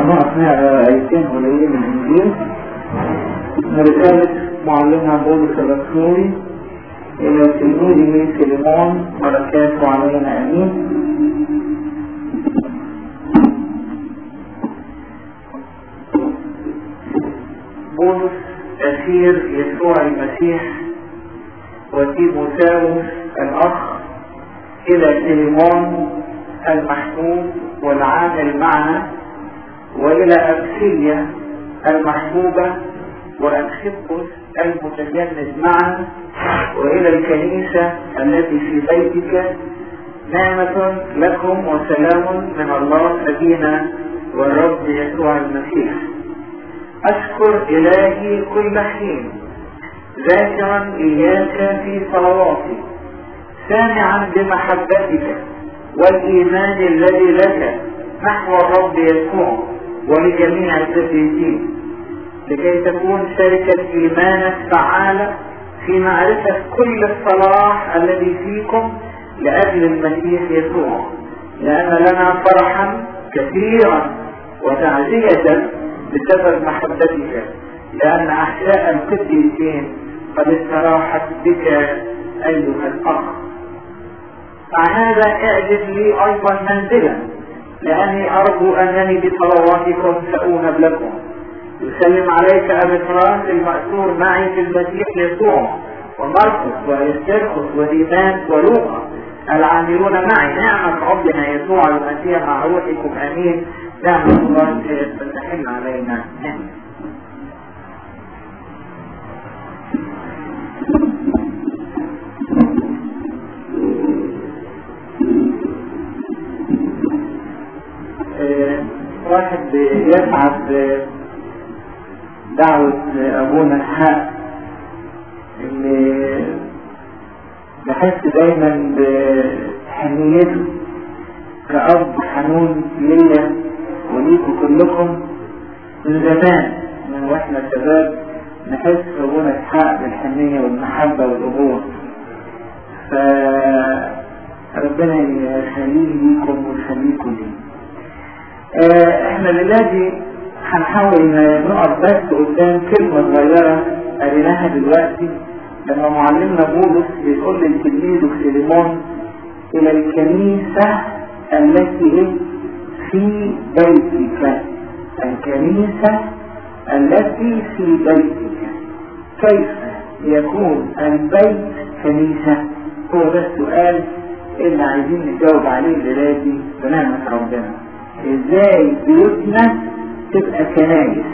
هنقف نقرا آيتين قليلين من الإنجيل من رسالة معلمنا بولس الرسولي إلى تلميذه سليمون بركاته علينا أمين بولس أسير يسوع المسيح وتيموثاوس الأخ إلى سليمون المحبوب والعامل معنا وإلى أبسية المحبوبة وأنخبس المتجند معنا وإلى الكنيسة التي في بيتك نعمة لكم وسلام من الله أبينا والرب يسوع المسيح أشكر إلهي كل حين ذاكرا إياك في صلواتي سامعا بمحبتك والإيمان الذي لك نحو الرب يسوع ولجميع القديسين لكي تكون شركة إيمانك فعالة في معرفة كل الصلاح الذي فيكم لأجل المسيح يسوع لأن لنا فرحا كثيرا وتعزية بسبب محبتك لأن أحشاء القديسين قد استراحت بك أيها الأخ مع هذا اعجب لي أيضا منزلا لأني أرجو أنني بصلواتكم سأوهب لكم يسلم عليك أبي فراس المأثور معي في المسيح يسوع ومرقس وإسترخس وديمان ولوقا العاملون معي نعمة ربنا يسوع المسيح مع روحكم أمين نعمة الله تحل علينا آمين واحد يسعد دعوة أبونا الحق اللي بحس دايما بحنيته كأب حنون ليا وليكم كلكم من زمان من واحنا شباب نحس أبونا الحق بالحنية والمحبة والأبوة فربنا يخليه ليكم ويخليكم لي احنا الليلة هنحاول نقف بس قدام كلمة صغيرة قريناها دلوقتي لما معلمنا بولس بيقول لتلميذه سليمون إلى الكنيسة التي في بيتك الكنيسة التي في بيتك كيف يكون البيت كنيسة هو ده السؤال اللي عايزين نجاوب عليه دلوقتي بنعمة ربنا ازاي بيوتنا تبقى كنايس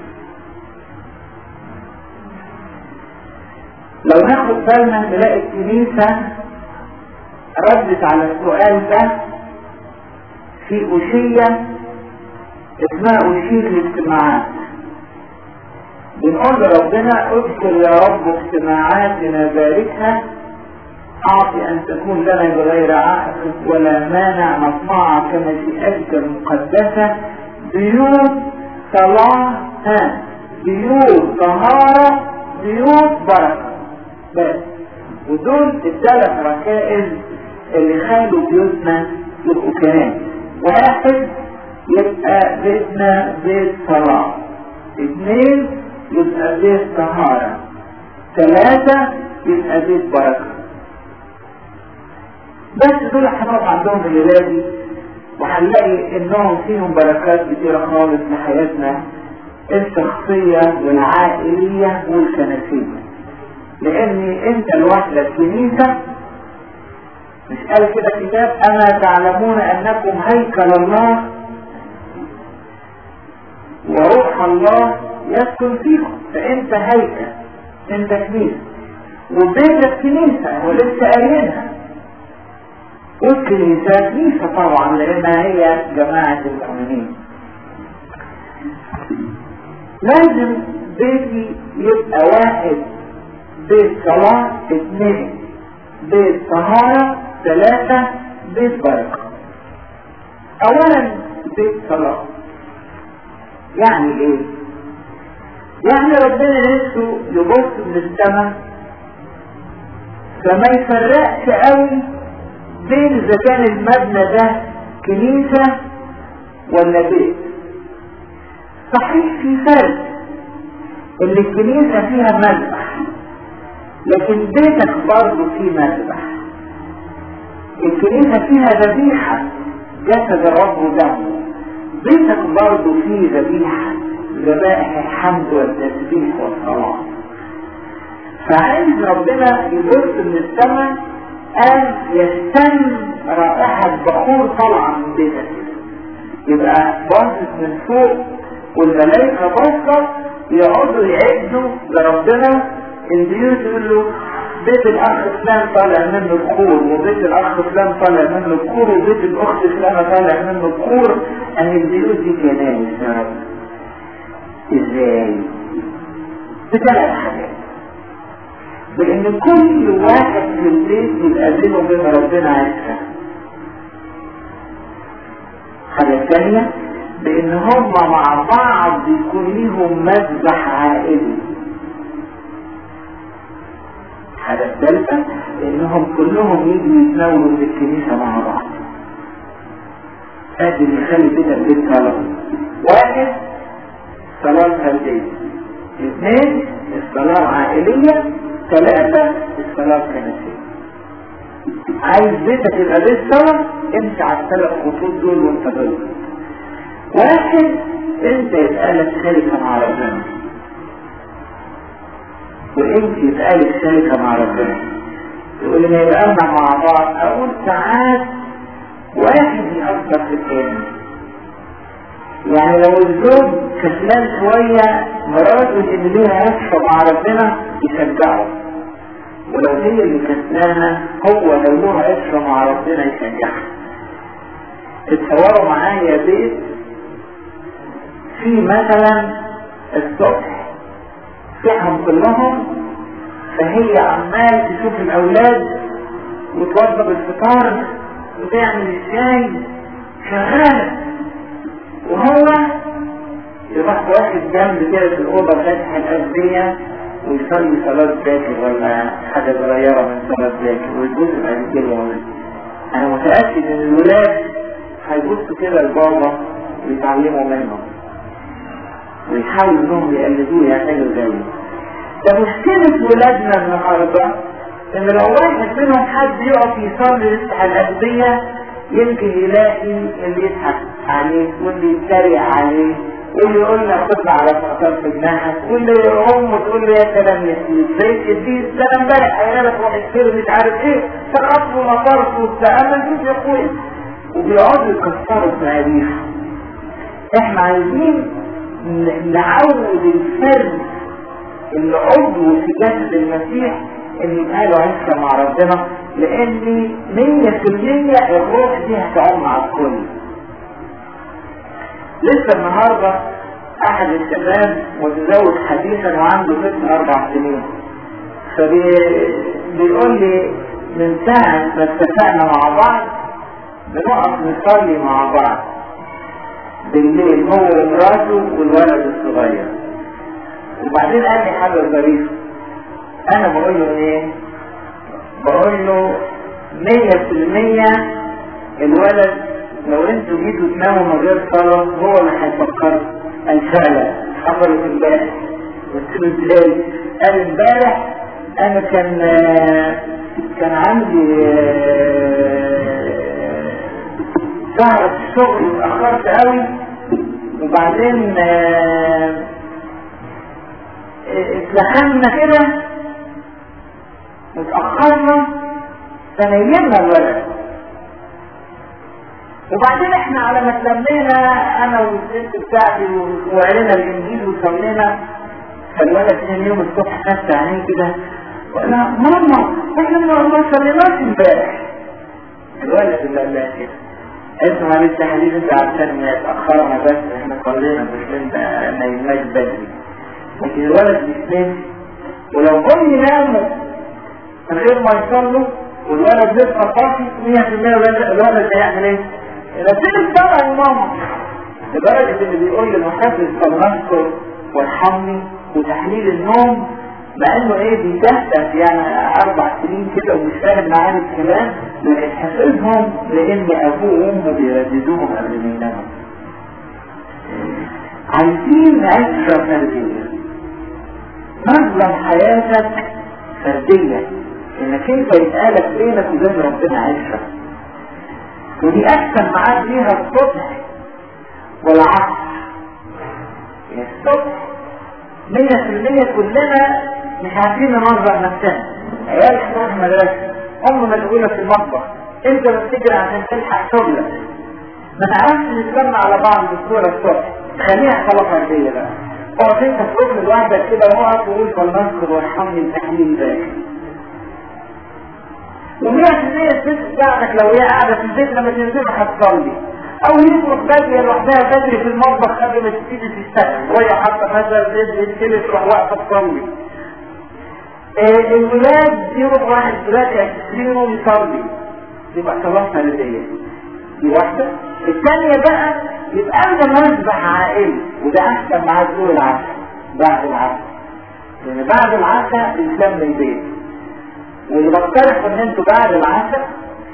لو ناخد بالنا نلاقي الكنيسة ردت على السؤال ده في أشية اسمها أشية الاجتماعات بنقول لربنا اذكر يا رب اجتماعاتنا باركها أعطي أن تكون لنا بغير عائق ولا مانع مصنعة كمشيئتك المقدسة بيوت صلاة ها بيوت طهارة بيوت بركة بس ودول الثلاث ركائز اللي خلوا بيوتنا يبقوا كنائس واحد يبقى بيتنا بيت صلاة اثنين يبقى بيت طهارة ثلاثة يبقى بيت بركة بس دول هنقف عندهم الليلة وهنلاقي انهم فيهم بركات كتيرة خالص لحياتنا الشخصية والعائلية والكنسية لان انت لوحدك كنيسة مش قال كده كتاب اما تعلمون انكم هيكل الله وروح الله يسكن فيكم فانت هيكل انت كنيسة وبيتك كنيسة ولسه قايلينها والكنيسة كنيسة طبعا لانها هي جماعة المؤمنين لازم بيتي يبقى واحد بيت صلاة اثنين بيت طهارة ثلاثة بيت بركة اولا بيت صلاة يعني ايه يعني ربنا نفسه يبص من السماء فما يفرقش قوي بين اذا كان المبنى ده كنيسة ولا بيت صحيح في فرق ان الكنيسة فيها مذبح لكن بيتك برضه فيه مذبح الكنيسة فيها ذبيحة جسد الرب ودمه بيتك برضه فيه ذبيحة ذبائح الحمد والتسبيح والصلاة فعايز ربنا يبص من السماء قال يستن رائحة بخور طالعة من بيتك يبقى باصص من فوق والملائكة باصة يقعدوا يعدوا لربنا البيوت يقول له بيت الاخ فلان طالع منه بخور وبيت الاخ فلان طالع منه بخور وبيت الاخت فلانة طالع منه بخور ان البيوت دي كنايس يا رب ازاي بثلاث حاجات بان كل واحد في البيت يبقى بينه وبين ربنا عشرة حاجة تانية بان هم مع بعض يكون ليهم مذبح عائلي الحاجة الثالثة انهم كلهم يجوا يتناولوا في الكنيسة مع بعض ادي اللي يخلي كده البيت صلاة واحد صلاة فردية اثنين الصلاة عائلية ثلاثة الصلاة كنسية عايز بيتك يبقى بيت صلاة امشي على الثلاث خطوط دول وانت دول واحد انت يبقى لك شركة مع ربنا وانت يبقى لك شركة مع ربنا يقول لنا يبقى لنا مع بعض اقول ساعات واحد يأثر في الثاني يعني لو الزوج كسلان شوية مراته اللي ليها عشرة مع ربنا يشجعه ولو هي اللي كسلانة هو لو له عشرة مع ربنا يشجعها تتصوروا معايا بيت في مثلا الصبح صحهم كلهم فهي عمال تشوف الاولاد وتوضب الفطار وتعمل الشاي شغالة وهو يروح واحد جنب كده في الأوضة فاتح الأسبية ويصلي صلاة باكر ولا حاجة صغيرة من صلاة باكر ويبص بعد كده أنا متأكد إن الولاد هيبصوا كده لبابا ويتعلموا منه ويحاولوا إنهم يقلدوه يعملوا زيه ده مشكلة ولادنا النهاردة إن لو واحد منهم حد يقف يصلي يفتح الأسبية يمكن يلاقي اللي يضحك عليه واللي يتريق عليه واللي يقول له خدنا على سرطان في جناحك واللي امه تقول له يا كلام يا سيدي زي الدين ده انا امبارح قايله لك روح اشتري مش عارف ايه سقط له مطرف وبتاع اما نشوف يا اخويا وبيقعدوا يكسروا التاريخ احنا عايزين نعود الفرد اللي عضو في جسد المسيح ان يبقى له عشره مع ربنا لان مية في المية الروح دي هتعم على الكل لسه النهاردة احد الشباب متزوج حديثا وعنده ابن اربع سنين فبيقول لي من ساعة ما اتفقنا مع بعض بنقف نصلي مع بعض بالليل هو ومراته والولد الصغير وبعدين قال لي حاجة ظريفة انا بقول له ايه بقول له مية في المية الولد لو انتوا جيتوا تناموا من غير صلاة هو اللي هيفكر قال فعلا حصلت امبارح قلت له ازاي قال امبارح انا كان كان عندي سهرة في الشغل اتأخرت قوي وبعدين اتلخمنا كده وتأخرنا فنيمنا الولد وبعدين احنا على ما تلمينا انا والست بتاعتي وعلينا الانجيل وصلينا فالولد ثاني يوم الصبح خدت عينيه كده وقال ماما احنا ما صليناش امبارح الولد اللي قال لها كده قالت معلش يا حبيبي انت عشان اتاخرنا بس احنا صلينا بس انت نايمناش بدري لكن الولد مش نايم ولو هم يناموا من غير ما يصلوا والولد لسه صاحي 100% الولد هيعمل ايه؟ ينزل الصلاة يا ماما لدرجة اللي بيقول للمحافظ صلاتكم وارحمني وتحليل النوم مع انه ايه بيتهتف يعني اربع سنين كده ومش فاهم معاني الكلام لكن حفظهم لان ابوه وامه بيرددوهم قبل ما يناموا عايزين عشرة فردية نظم حياتك فردية انك انت يتقالك بينك وبين ربنا عشرة ودي احسن معاك فيها الصبح والعصر الصبح مية في المية كلنا مش عارفين ننظم نفسنا عيال تروح مدرسة أم مسؤولة في المطبخ أنت بتجري عشان تلحق شغلك ما تعرفش نتجمع على بعض بصورة الصبح خليها صلاة فردية بقى اقعد انت في ركن لوحدك كده واقف وقول فلنذكر وارحمني بتحليل ذاك ومية في المية الست بتاعتك لو هي قاعدة في البيت لما تنزل هتصلي او يترك بدري لوحدها بدري في المطبخ قبل ما تبتدي تشتغل وهي حاطه مثلا زيت بتكلم تروح واقفه تصلي آه الولاد يروح واحد دلوقتي عشرينه يصلي يبقى صلاه فرديه دي واحده الثانيه بقى يبقى انا مسبح عائلي وده احسن مع دور العشاء بعد العشاء لان بعد العشاء بنسمي البيت واللي بقترح ان انتوا بعد العشاء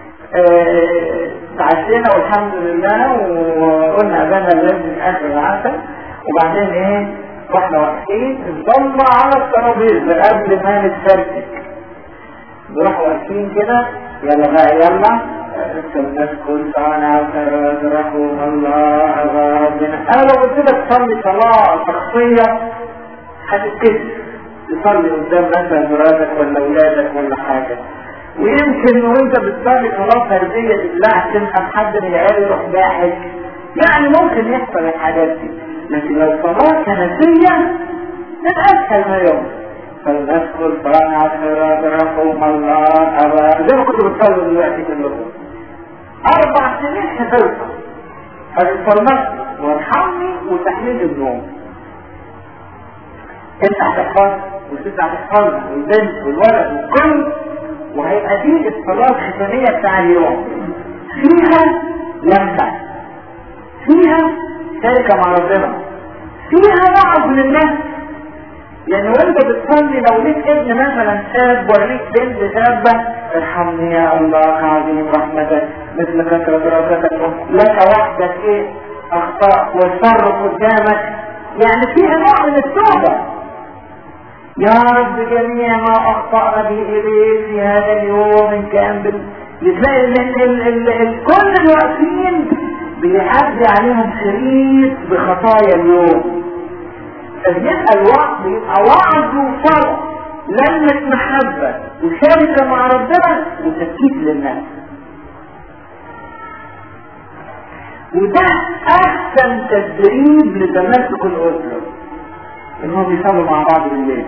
تعشينا والحمد لله وقلنا أبانا لازم آخر العشاء وبعدين ايه واحنا واقفين نطلع على الترابيزة قبل ما نتفرتك نروح واقفين كده يلا بقى يلا الناس كل سنة وترحم الله ربنا انا لو قلت لك تصلي صلاة شخصية هتتكسر تصلي قدام مثلا مراتك ولا اولادك ولا حاجة ويمكن وانت بتصلي صلاة فردية بالله تلحق حد من العيال يروح ضاحك يعني ممكن يحصل الحاجات دي لكن لو صلاة كنسية من اسهل ما يوم فلنذكر صلاة رحم الله أبا زي ما كنتوا بتصلوا دلوقتي كلكم أربع سنين حفظها هتتصلت وارحمني وتحميل النوم انت هتحفظ وست هتحفظها والبنت والولد والكل وهيبقى دي الصلاة الختامية بتاع اليوم فيها لمة فيها شركة مع ربنا فيها وعظ للناس يعني وانت بتصلي لو ليك ابن مثلا شاب ولا ليك بنت شابة ارحمني يا الله عظيم رحمتك مثل كثرة رحمتك لك وحدك ايه اخطاء والشر قدامك يعني فيها نوع من التوبة يا رب جميع ما اخطأنا به اليك في هذا اليوم ان كان بال... بتلاقي ال... ال... ال... ال... كل الواقفين بيعدي عليهم شريط بخطايا اليوم فبيبقى الوعظ بيبقى وعظ وفرح لمة محبة وشركة مع ربنا وتسكيت للناس وده احسن تدريب لتمسك الاسره انهم يصلوا مع بعض بالليل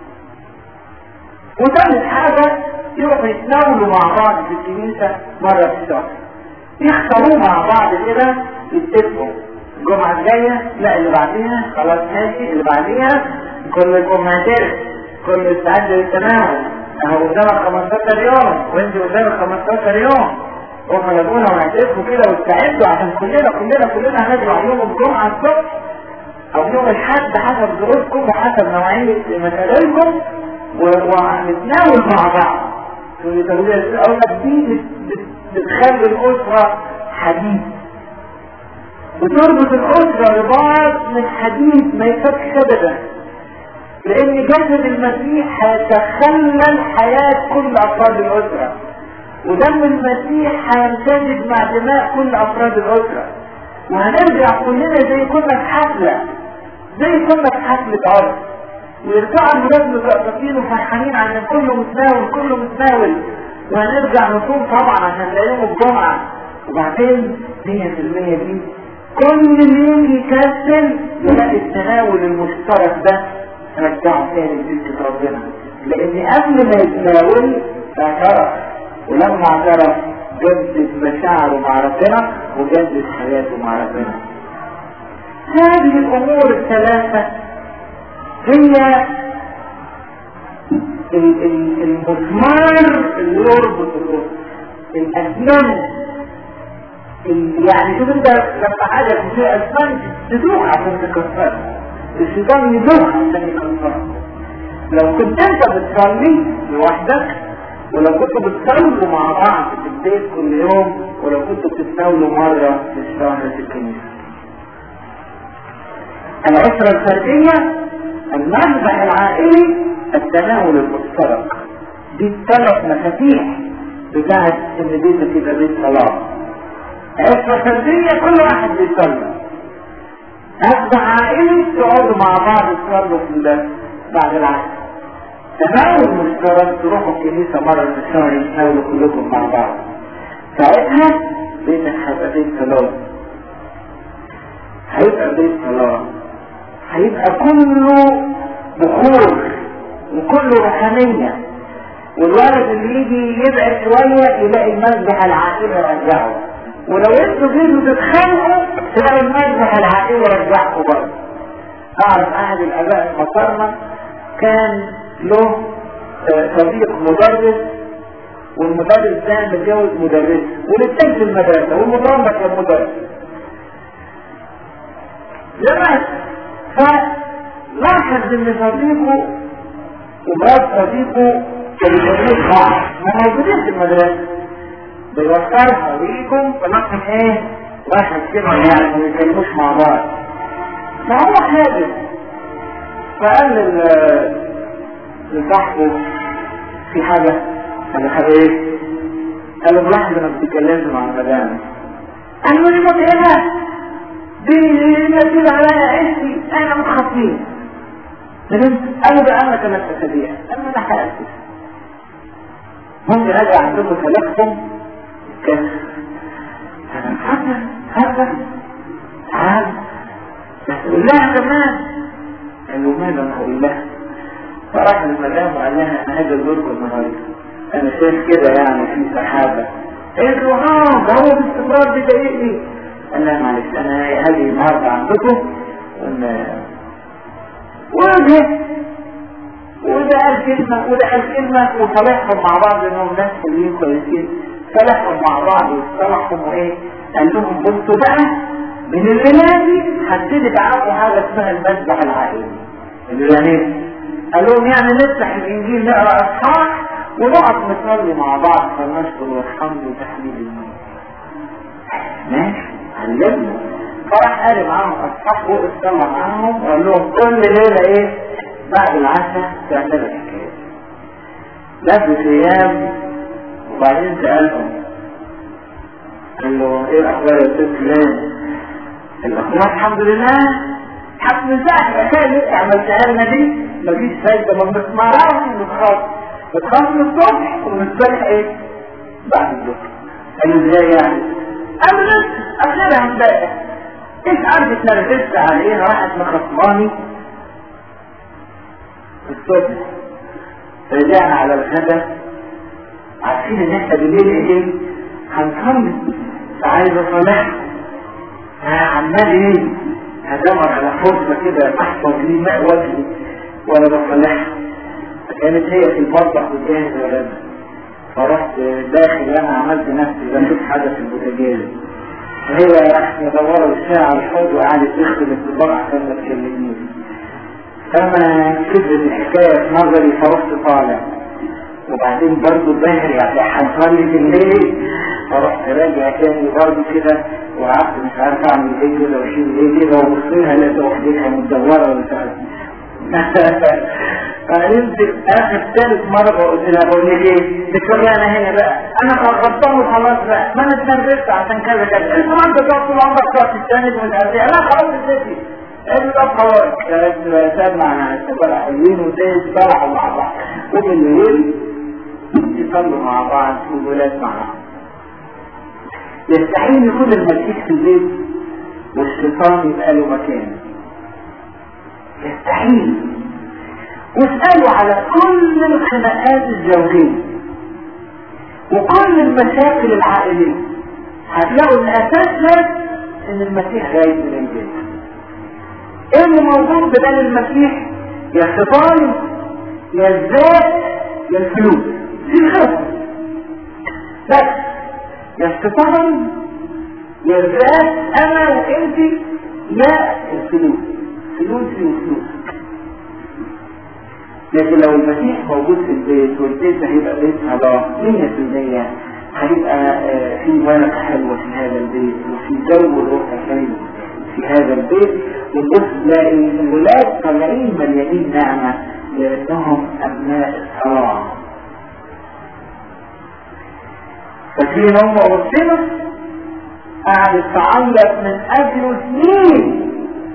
وثالث حاجة يروحوا يتناولوا مع بعض في الكنيسة مرة في الشهر يختاروه مع بعض كده يتفقوا الجمعة الجاية لا اللي بعديها خلاص ماشي اللي بعديها كل الجمعتين كل استعد للتناول اهو قدامك 15 يوم وانت قدامك 15 يوم هم لابونا وهتقفوا كده واستعدوا عشان كلنا كلنا كلنا هنجمع يوم الجمعة الصبح او يوم الحد حسب ظروفكم وحسب نوعية مسائلكم ونتناول مع بعض في تولية الأولى دي بتخلي الأسرة حديد بتربط الأسرة رباط من حديد ما يفكش أبدا لأن جسد المسيح هيتخلل حياة كل أفراد الأسرة ودم المسيح هيمتزج مع دماء كل أفراد الأسرة وهنرجع كلنا زي كنا في حفلة زي كنا في حفلة عرس ويرجعوا الولاد متقطفين وفرحانين عشان كله متناول كله متناول وهنرجع نصوم طبعا عشان ده يوم الجمعة وبعدين 100% دي كل اللي يجي يكسل يلاقي التناول المشترك ده رجعه تاني لسكة ربنا لان قبل ما يتناول اعترف ولما اعترف جدد مشاعره مع ربنا وجدد حياته مع ربنا هذه الامور الثلاثة هي المسمار اللي يربط الرسل الاسنان يعني شوف انت لما حاجة في شيء اسنان تدوخ عشان تكسرها الشيطان يدوخ عشان يكسرها لو كنت انت بتصلي لوحدك ولو كنتوا بتصلوا مع بعض في البيت كل يوم ولو كنتوا بتتناولوا مرة في الشهر في الكنيسة الأسرة الفردية المذبح العائلي التناول المشترك دي الثلاث مفاتيح بتاعت ان بيتك يبقى بيت صلاة عشرة فردية كل واحد بيصلي مذبح عائلي تقعدوا مع بعض تصلوا في بعد العصر تناول مشترك تروحوا الكنيسة مرة في الشهر يتناولوا كلكم مع بعض ساعتها بيتك هيبقى بيت صلاة هيبقى بيت صلاة هيبقى كله بخور وكله روحانية والولد اللي يجي يبعد شوية يلاقي المذبح العائلي يرجعه ولو انتوا جيتوا تتخانقوا تلاقي المذبح العائلي يرجعكم برضه اعرف احد الاباء المقرنة كان له صديق مدرس والمدرس ده متجوز مدرس والاثنين في المدرسة والمدرس كان مدرس لما فلاحظ ان صديقه ومرات صديقه كانوا بعض ما موجودين في المدرسة بيوصلها ويجوا فلكن ايه واحد كده يعني ما يتكلموش مع بعض فهو حادث فقال لصاحبه في حاجة قال له حاجة ايه؟ قال له ملاحظ انك بتتكلمش مع المدام قال له دي متعبة دي نزل عليا عيشتي انا متخطيه قال له ده انا كمان اسابيع قال له انا حاسس هم هذا عندكم ثلاثكم كان هذا هذا تعال تقول لها كمان قال له ماذا نقول لها فراح المدام وقال لها انا هاجي ازوركم النهارده انا شايف كده يعني في سحابه قالت له اه ده هو باستمرار بيضايقني قال لها معلش انا هاجي النهارده عندكم وجه وده قال كلمة وده قال كلمة وصالحهم مع بعض انهم ناس حلوين كويسين صالحهم مع بعض وصالحهم وايه قال لهم بصوا بقى من الليلة دي هبتدي تعرفوا حاجة اسمها المذبح العائلي اللي يعني قال لهم يعني نفتح الانجيل نقرا اصحاح ونقعد نصلي مع بعض فنشكر والحمد وتحميد الموت ماشي علمنا فراح قال معاهم اصحاح وقف صلى معاهم وقال لهم كل ليله ايه بعد العشاء تعملوا الحكايه لفت ايام وبعدين سالهم قال له ايه الاخبار يا استاذ فلان الاخبار الحمد لله الحمد لله الحكايه اللي انت عملتها لنا دي مفيش فايده ما بنسمعهاش بنخاف بتخاف من الصبح وبنصبح ايه بعد الظهر قالوا ازاي يعني قالوا لسه اخرها امبارح ايش عارف اتنرفزت عليه راحت مخصماني الصبح رجعنا على الغدا عارفين ان احنا بالليل ايه هنصلي عايز اصالحها عمال ايه هدور على فرصة كده احفظ لي ماء وجهي وانا بصلحها كانت هي في المطبخ بتجهز ولادها فرحت داخل انا عملت نفسي بشوف حاجة في البوتاجاز هي راحت مدورة بالساعة على الحوض وقعدت تخدم الكبار عشان ما تكلمنيش فما كبرت الحكاية في نظري فرحت طالع وبعدين برضه الظهر يعني هنصلي في الليل فرحت راجع تاني برضه كده وقعدت مش عارف اعمل ايه كده واشيل ايه كده وابص لها لقيت وحدتها متدوره ومش عارف فنمسك اخر ثالث مرة قلت لها بقول لك ايه دكتور انا هنا بقى انا غلطان وخلاص بقى ما انا اتنرفزت عشان كذا كذا انت ما انت تقعد طول عمرك تقعد تستند ومش عارف ايه لا خلاص اديتي قال طب خلاص سمع الشباب حلوين وزي طلعوا مع بعض وبالليل يصلوا مع بعض والولاد مع بعض يستحيل يكون المسيح في البيت والشيطان يبقى له مكان يستحيل واسألوا على كل الخناقات الزوجية وكل المشاكل العائلية هتلاقوا ان اساسها ان المسيح غايب من البيت ايه اللي موجود بدل المسيح يا الشيطان يا الذات يا الفلوس دي الخوف بس يا الشيطان يا الذات انا وانت لا الفلوس فلوسي وفلوس لكن لو المسيح موجود في البيت والبيت هيبقى بيت صلاة 100% هيبقى في ورقة حلوة في هذا البيت وفي جو روح حلو في هذا البيت ونبص نلاقي الولاد طالعين مليانين نعمة لأنهم أبناء الصلاة فاكرين هم أرسلوا قعدت تعيط من أجله سنين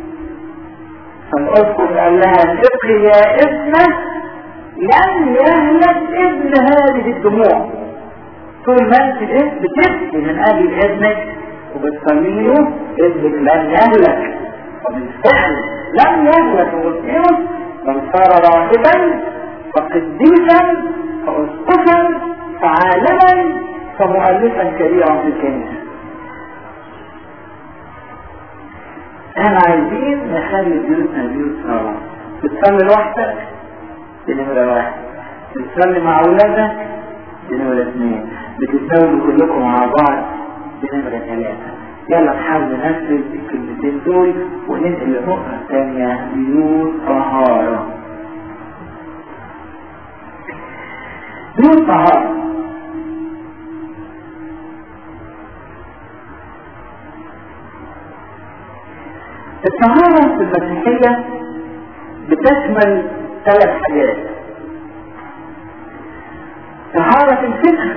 فالأذكر قال لها ثقي يا ابنة لن يهلك ابن هذه الدموع طول ما انت بتبكي من اجل ابنك وبتصلي له ابنك لن يهلك وبالفعل لم يهلك وقلت بل صار راهبا فقديسا فاسقفا فعالما فمؤلفا كبيرا في الكنيسه احنا عايزين نخلي بيوتنا بيوت صلاة بتصلي لوحدك دي نمرة واحد بتصلي مع اولادك دي نمرة اثنين بتتزوجوا كلكم مع بعض دي نمرة ثلاثة يلا نحاول ننفذ الكلمتين دول وننقل لنقطة ثانية بيوت طهارة بيوت طهارة الطهارة في المسيحية بتشمل ثلاث حاجات طهارة الفكر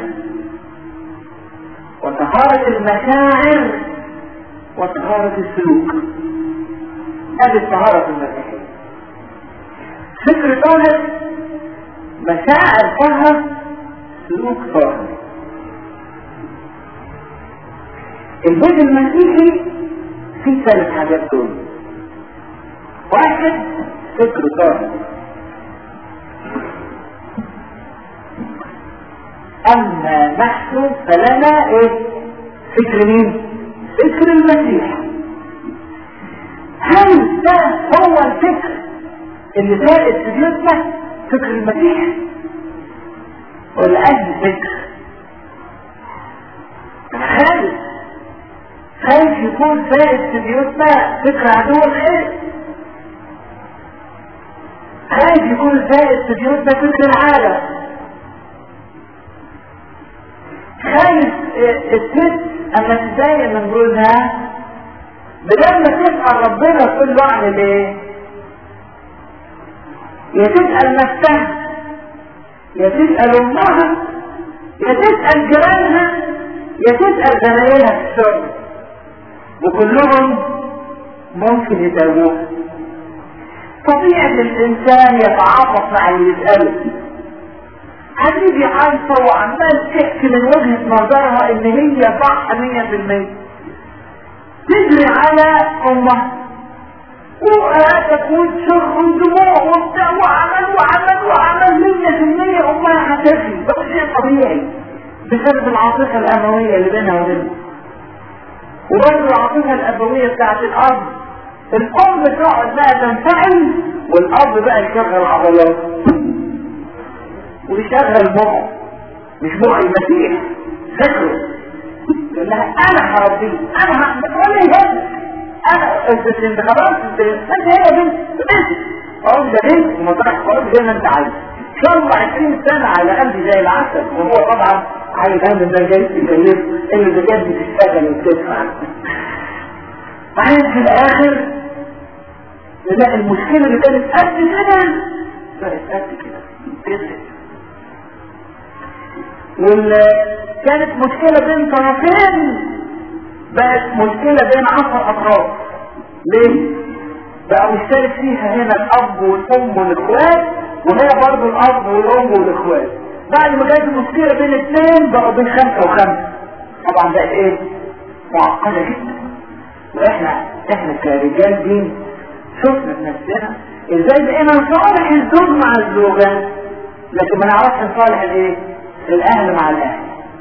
وطهارة المشاعر وطهارة السلوك هذه الطهارة في المسيحية فكر طاهر مشاعر طاهر سلوك طاهر البيت المسيحي في ثلاث حاجات دول واحد فكر طاهر اما نحن فلنا ايه فكر مين فكر المسيح هل ده هو الفكر اللي زائد في بيوتنا فكر المسيح ولا اي فكر خالد خايف يكون فائد في بيوتنا فكر عدو الخير خايف يكون فائد في بيوتنا فكر العالم خايف الست اما تتضايق من جوزها بدل ما تسأل ربنا تقول له اعمل ايه يا تسأل نفسها يا تسأل امها يا تسأل جيرانها يا تسأل زمايلها في الشغل وكلهم ممكن يتابوه طبيعة الإنسان يتعاطف مع اللي يسأله حبيبي عارفة وعمال تحكي من وجهة نظرها إن هي صح مية في المية تجري على أمها وقالت وتشر ودموع وبتاع وعمل وعمل وعمل مية في المية أمها هتفي ده شيء طبيعي بسبب العاطفة الأموية اللي بينها وبينها وبرضه العاطفة الأبوية بتاعت الأب الأم تقعد بقى تنفعل والأب بقى يشغل عضلات ويشغل مخ مش مخ المسيح فكره يقول لها أنا هربيه أنا هعمل ولا يهمك أنا أنت أنت خلاص أنت أنت هي بنت بنت أقول ده بنت ومطرح خالص زي ما أنت عايز إن شاء الله 20 سنة على قلبي زي العسل وهو طبعا عايز هم ده جاي يكلف اللي بجد تشتغل وتدفع بعدين في الاخر نلاقي المشكلة اللي كانت قد كده بقت قد كده تفرق واللي كانت مشكلة بين طرفين بقت مشكلة بين عشر اطراف ليه؟ بقى مشترك فيها هنا الاب والام والاخوات وهي برضه الاب والام والاخوات بعد ما كانت المشكلة بين اثنين بقوا بين خمسة وخمسة طبعا بقت ايه معقدة جدا واحنا احنا كرجال دين شفنا بنفسنا ازاي بقينا نصالح الزوج مع الزوجة لكن ما نعرفش نصالح الايه الاهل مع الاهل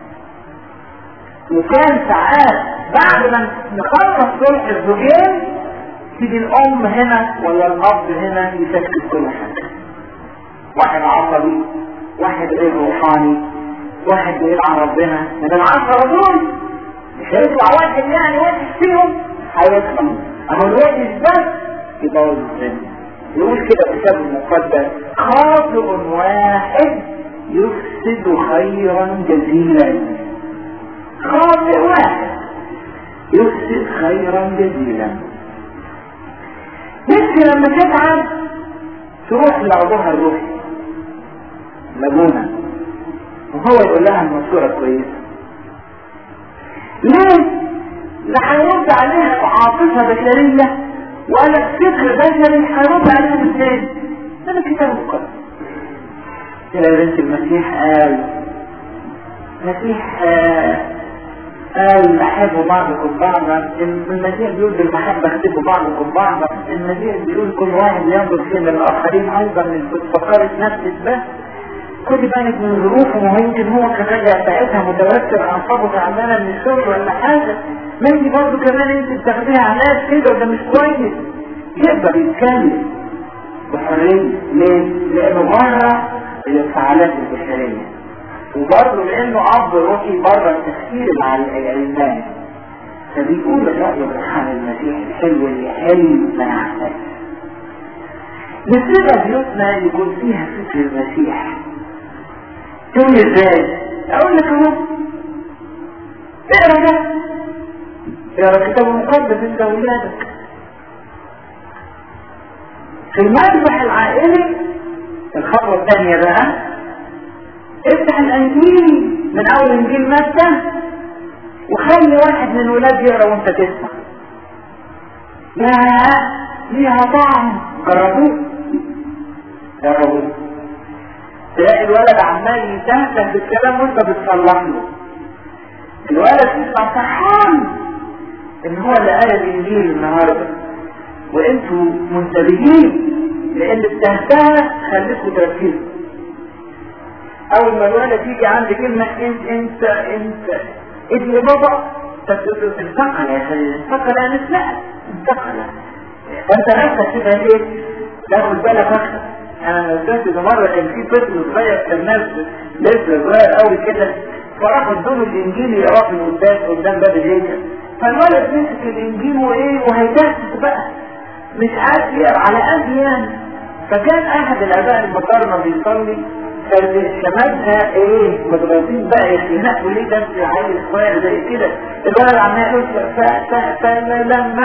وكان ساعات بعد ما نخلص صلح الزوجين تيجي الام هنا ولا الاب هنا يسكت كل حاجة واحد عصبي واحد غير روحاني واحد بعيد عن ربنا من العشرة دول مش هيطلع واحد يعني وحش فيهم هيطلع اهو الوحش بس يبوظ الدنيا يقول كده في الكتاب المقدس خاطئ واحد يفسد خيرا جزيلا خاطئ واحد يفسد خيرا جزيلا نفسي لما تتعب تروح لأبوها الروحي لابونا وهو يقول لها المشورة كويسة ليه؟ لا هيرد عليها عاطفة بشرية ولا فكر بشري هيرد عليها ازاي؟ ده الكتاب المقدس يا بنت المسيح قال المسيح قال احبوا بعضكم بعضا المسيح بيقول بالمحبة اختبوا بعضكم بعضا المسيح بيقول كل واحد ينظر فيه للآخرين أيضا من فقارة نفسك بس خدي بالك من ظروفه ما يمكن هو كمان ساعتها متوتر اعصابه تعبانه من الشغل ولا حاجه ما انت برضه كمان انت بتاخديها علاج كده وده مش كويس يقدر يتكلم بحريه ليه؟ لانه بره الانفعالات البشريه وبرضه لانه اب روحي بره التفكير مع العلمان فبيقول الرأي عن المسيح الحلو اللي حلو ما يعتقد نسيبها بيوتنا يكون فيها فكر المسيح تقول ازاي اقول لك اهو اقرا ده اقرا الكتاب المقدس انت واولادك في المذبح العائلي الخطوه الثانيه بقى افتح الانجيل من اول انجيل متى وخلي واحد من الولاد يقرا وانت تسمع يا ليها طعم جربوه جربوه تلاقي الولد عمال يتهته بالكلام وانت بتصلح له الولد يطلع فرحان ان هو اللي قال الانجيل النهارده وانتوا منتبهين لان التهتها خليكوا تركزوا اول ما الولد يجي عند كلمه انت انت انت ابن بابا انتقل يا سيدي انتقل انا لا انتقل انت نفسك كده ايه تاخد بالك اكتر انا نزلت ده مره كان في طفل صغير كان ناس لسه صغير قوي كده فراح ادوله الانجيل يقراه من قدام قدام باب الهيكل فالولد مسك الانجيل وايه وهيتهته بقى مش عارف يقرا على قد يعني فكان احد الاباء المقارنه بيصلي فالشمالها ايه مضغوطين بقى يخنقوا ليه ده عيل صغير زي كده الولد عمال يقول فلما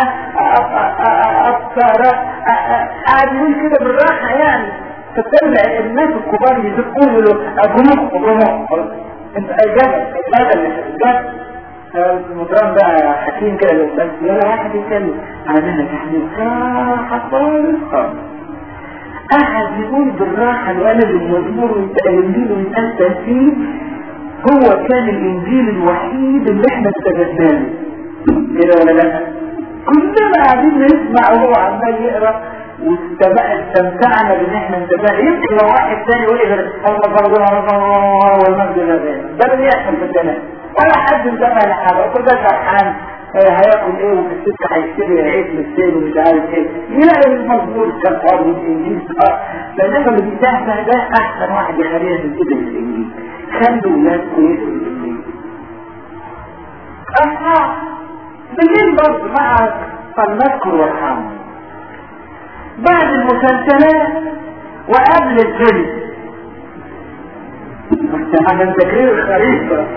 ابصر قاعد يقول كده بالراحه يعني فتبع الناس الكبار يزقوا له جموع جموع انت اجابه اجابه مش اجابه المدران بقى حكيم كده لو بس ولا واحد يتكلم عملنا تحميل اه خطوه خالص قعد يقول بالراحة الولد المزمور والانجيل ويتأثر فيه هو كان الانجيل الوحيد اللي احنا استجدناه كده ولا لا كلنا قاعدين نسمع وهو عمال يقرا واستمتعنا بان احنا انتبهنا يمكن لو واحد تاني يقول لي غير الله الله والمجد لله ده اللي يحصل في الجنة ولا حد انتبه لحاجه كل ده فرحان هياكل ايه وفي السكة هيشتري عيش للسيل ومش عارف ايه يلاقي المظبوط كان قاضي الانجيل فانما اللي بيتهته ده احسن واحد يخلينا ننتبه للانجيل خلوا ولاد كويسه للانجيل اها بالليل برضه مع فلنذكر وارحمه بعد المسلسلات وقبل الفيلم عشان تكرير الخريطة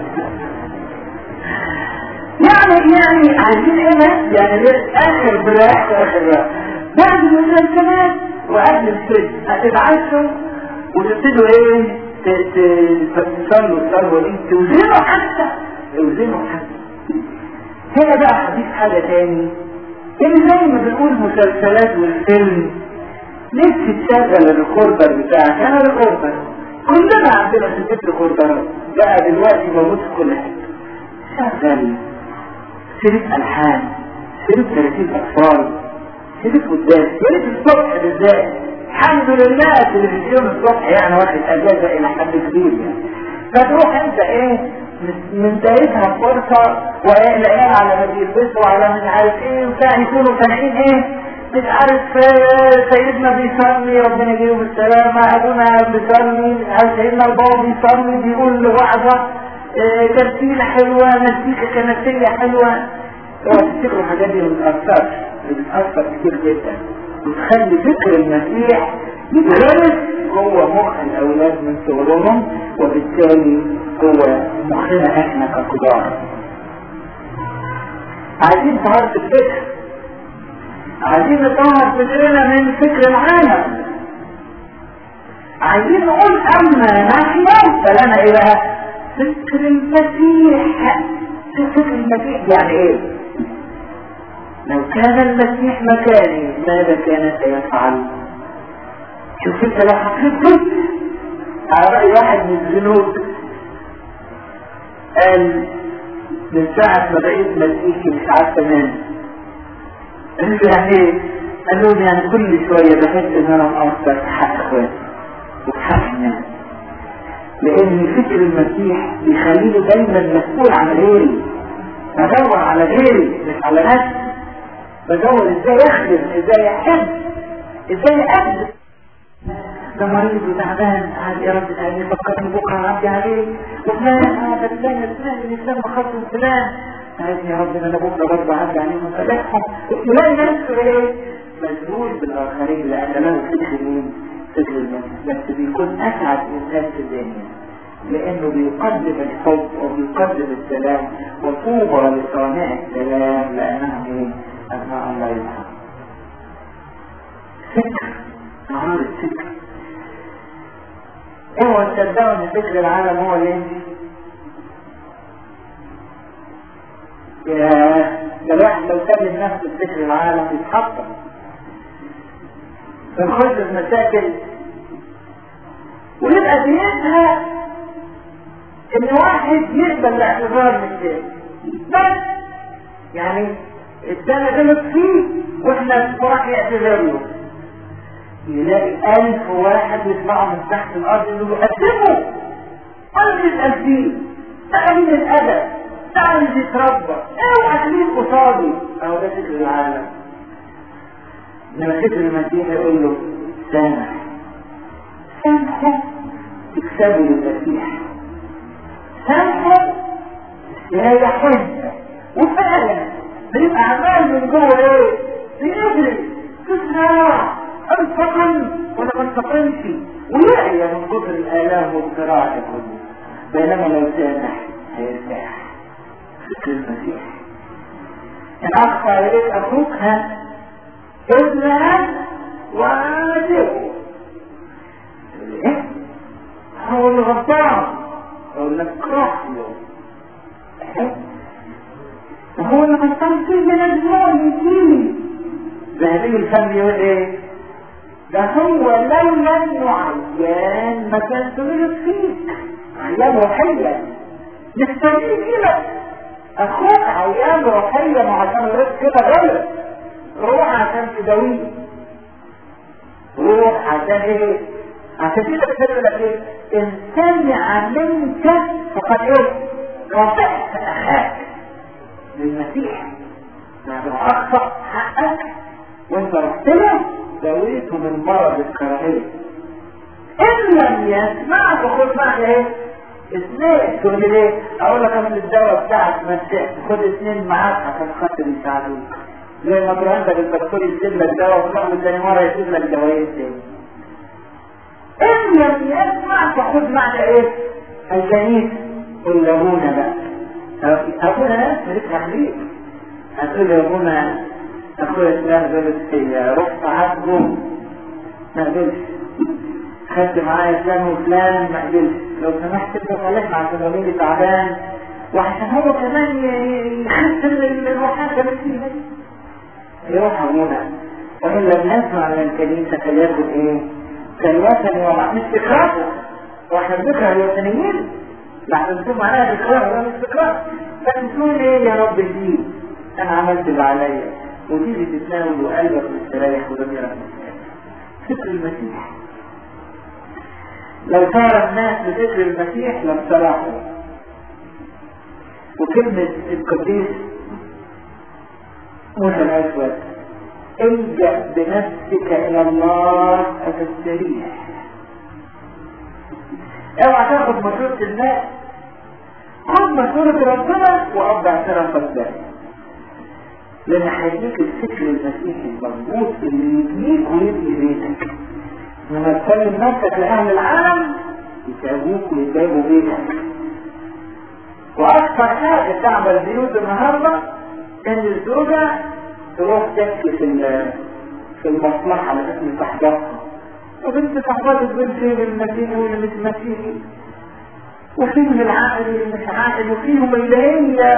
يعني يعني عايزين ايه يعني اخر براح اخر براح بعد المسلسلات وقبل الفيلم هتتعشوا وتبتدوا ايه تصلوا الصلوه دي توزنوا حتى توزنوا حتى هنا بقى حديث حاجه تاني ان زي ما بنقول مسلسلات والفيلم نفسي تشغل الريكوردر بتاعك انا ريكوردر كلنا عندنا في البيت ريكوردرات بقى دلوقتي موجود في كل حته شغل شريط الحان شريط ترتيب اطفال شريط قدام شريط الصبح بالذات الحمد لله التلفزيون الصبح يعني واخد اجازه الى حد كبير يعني فتروح انت ايه من تاريخها فرصة والعيال على ما بيلبسوا على مش عارف ايه وكان يكونوا سامعين ايه مش عارف سيدنا بيصلي ربنا يجيبه بالسلامة ابونا بيصلي مش عارف سيدنا البابا بيصلي بيقول له وعظة اه ترتيلة حلوة نسيكة كنسية حلوة اوعى تفتكروا الحاجات دي ما بتأثرش بتأثر كتير جدا وتخلي فكر المسيح يتغرس جوه مخ الاولاد من صغرهم وبالتالي جوه مخنا احنا ككبار عايزين طهارة الفكر عايزين نطهر فكرنا من فكر العالم عايزين نقول اما نحن فلنا ايه بقى فكر المسيح فكر المسيح يعني ايه لو كان المسيح مكاني ماذا كان سيفعل شوف انت لو حطيت على رأي واحد من الجنود قال من ساعة ما بقيت مسيحي مش عارف تمام قال يعني ايه؟ قال لهم يعني كل شوية بحس ان انا مقصر في حق اخواتي وفي حق الناس لان فكر المسيح بيخليني دايما مسؤول عن غيري بدور على غيري مش على نفسي بدور ازاي اخدم ازاي احب ازاي اقدم ده مريض وتعبان قاعد يا رب تعالي فكرني بكره عدي عليه وفلان اه فلان فلان الاسلام خاص فلان عايزني يا رب انا بكره برضه عدي عليهم وفلاحهم يلاقي نفسه ايه مشغول بالاخرين لان له فكر مين؟ فكر المسيح بس بيكون اسعد انسان في الدنيا لانه بيقدم الحب وبيقدم السلام وطوبى لصانع السلام لانهم ايه؟ ابناء الله يرحمه فكر نهار الفكر اوعى تصدقوا ان فكر العالم هو اللي يمشي يا ده الواحد لو سلم نفسه لفكر العالم يتحطم بنخش في مشاكل ويبقى زيادها ان واحد يقبل الاعتذار من شيء بس يعني السنة غلط فيه واحنا راح يعتذر له يلاقي ألف واحد يطلعوا من تحت الأرض يقولوا قدموا أرض الألفين تعالي الأدب تعالي يتربى اوعى تلين قصادي أو ده فكر العالم لما فكر المسيح يقول له سامح سامحوا تكسبوا للمسيح سامحوا يريحون وفعلا بيبقى عمال من جوه ايه؟ بيجري في صراع انتقم ولا ما انتقمش ويعيا من كثر الالام والصراع ده كله بينما لو سامح هيرتاح فكر المسيح الاخ يريد اخوك ها اذهب واجبه ايه هو اللي غلطان اقول لك روح له هو اللي غلطان فيه من الزمن يجيني ذهبي الفم يقول ايه ده هو لولا انه عيان ما كان تغلط فيك عيان روحيا نستفيد لك اخوك عيان روحيا وعشان غلط كده غلط روح عشان تداويه روح عشان ايه عشان كده بتقول لك ايه ان سمع منك فقد ايه رفعت اخاك للمسيح يعني لو اخطأ حقك وانت رحت له داويته من مرض الكراهية ان لم يسمع فخد معك ايه اثنين تقول لي ليه اقول لك انا الدواء بتاعك مسيح خد اثنين معاك عشان خاطر يساعدوك زي ما تروح انت للدكتور يكتب لك دواء وتروح تاني مره يكتب لك دوايين تاني ان لم يسمع فخد معك ايه الكنيسه قل لابونا بقى ابونا ناس مالك تحليل هتقول يا ابونا اخويا فلان غلط فيا رحت عاتبه ما قبلش خدت معايا فلان وفلان ما قبلش لو سمحت انت صالحنا عشان وليدي تعبان وعشان هو كمان يخسر الروحات اللي فيها يروح ابونا وان لم نسمع من الكنيسه فليكن ايه؟ كالوثن ومع مش تكرهه واحنا بنكره الوثنيين لحظة تكون معناها تكرار ولا مش تكرار لكن تقول ايه يا رب الدين انا عملت اللي عليا وتيجي تتناول وقلبك مستريح وضميرك مستريح فكر المسيح لو صار الناس بفكر المسيح لم صلاحوا وكلمة القديس موسى الأسود الجأ بنفسك إلى الله فتستريح اوعى تاخد مشورة الناس خد مشورة ربنا وقضي اعترافك ده لان هيديك الفكر المسيحي المظبوط اللي يبنيك ويبني بيتك لما تسلم نفسك لاهل العالم يتعبوك ويتعبوا بيتك واكثر حاجة تعمل بيوت النهارده ان الزوجة تروح تحكي في في المصلحة على اسم صاحبتها وبنت صاحبتك بنت المسيحي واللي مش مسيحي وفيهم العاقل واللي مش عاقل وفيهم اللي هي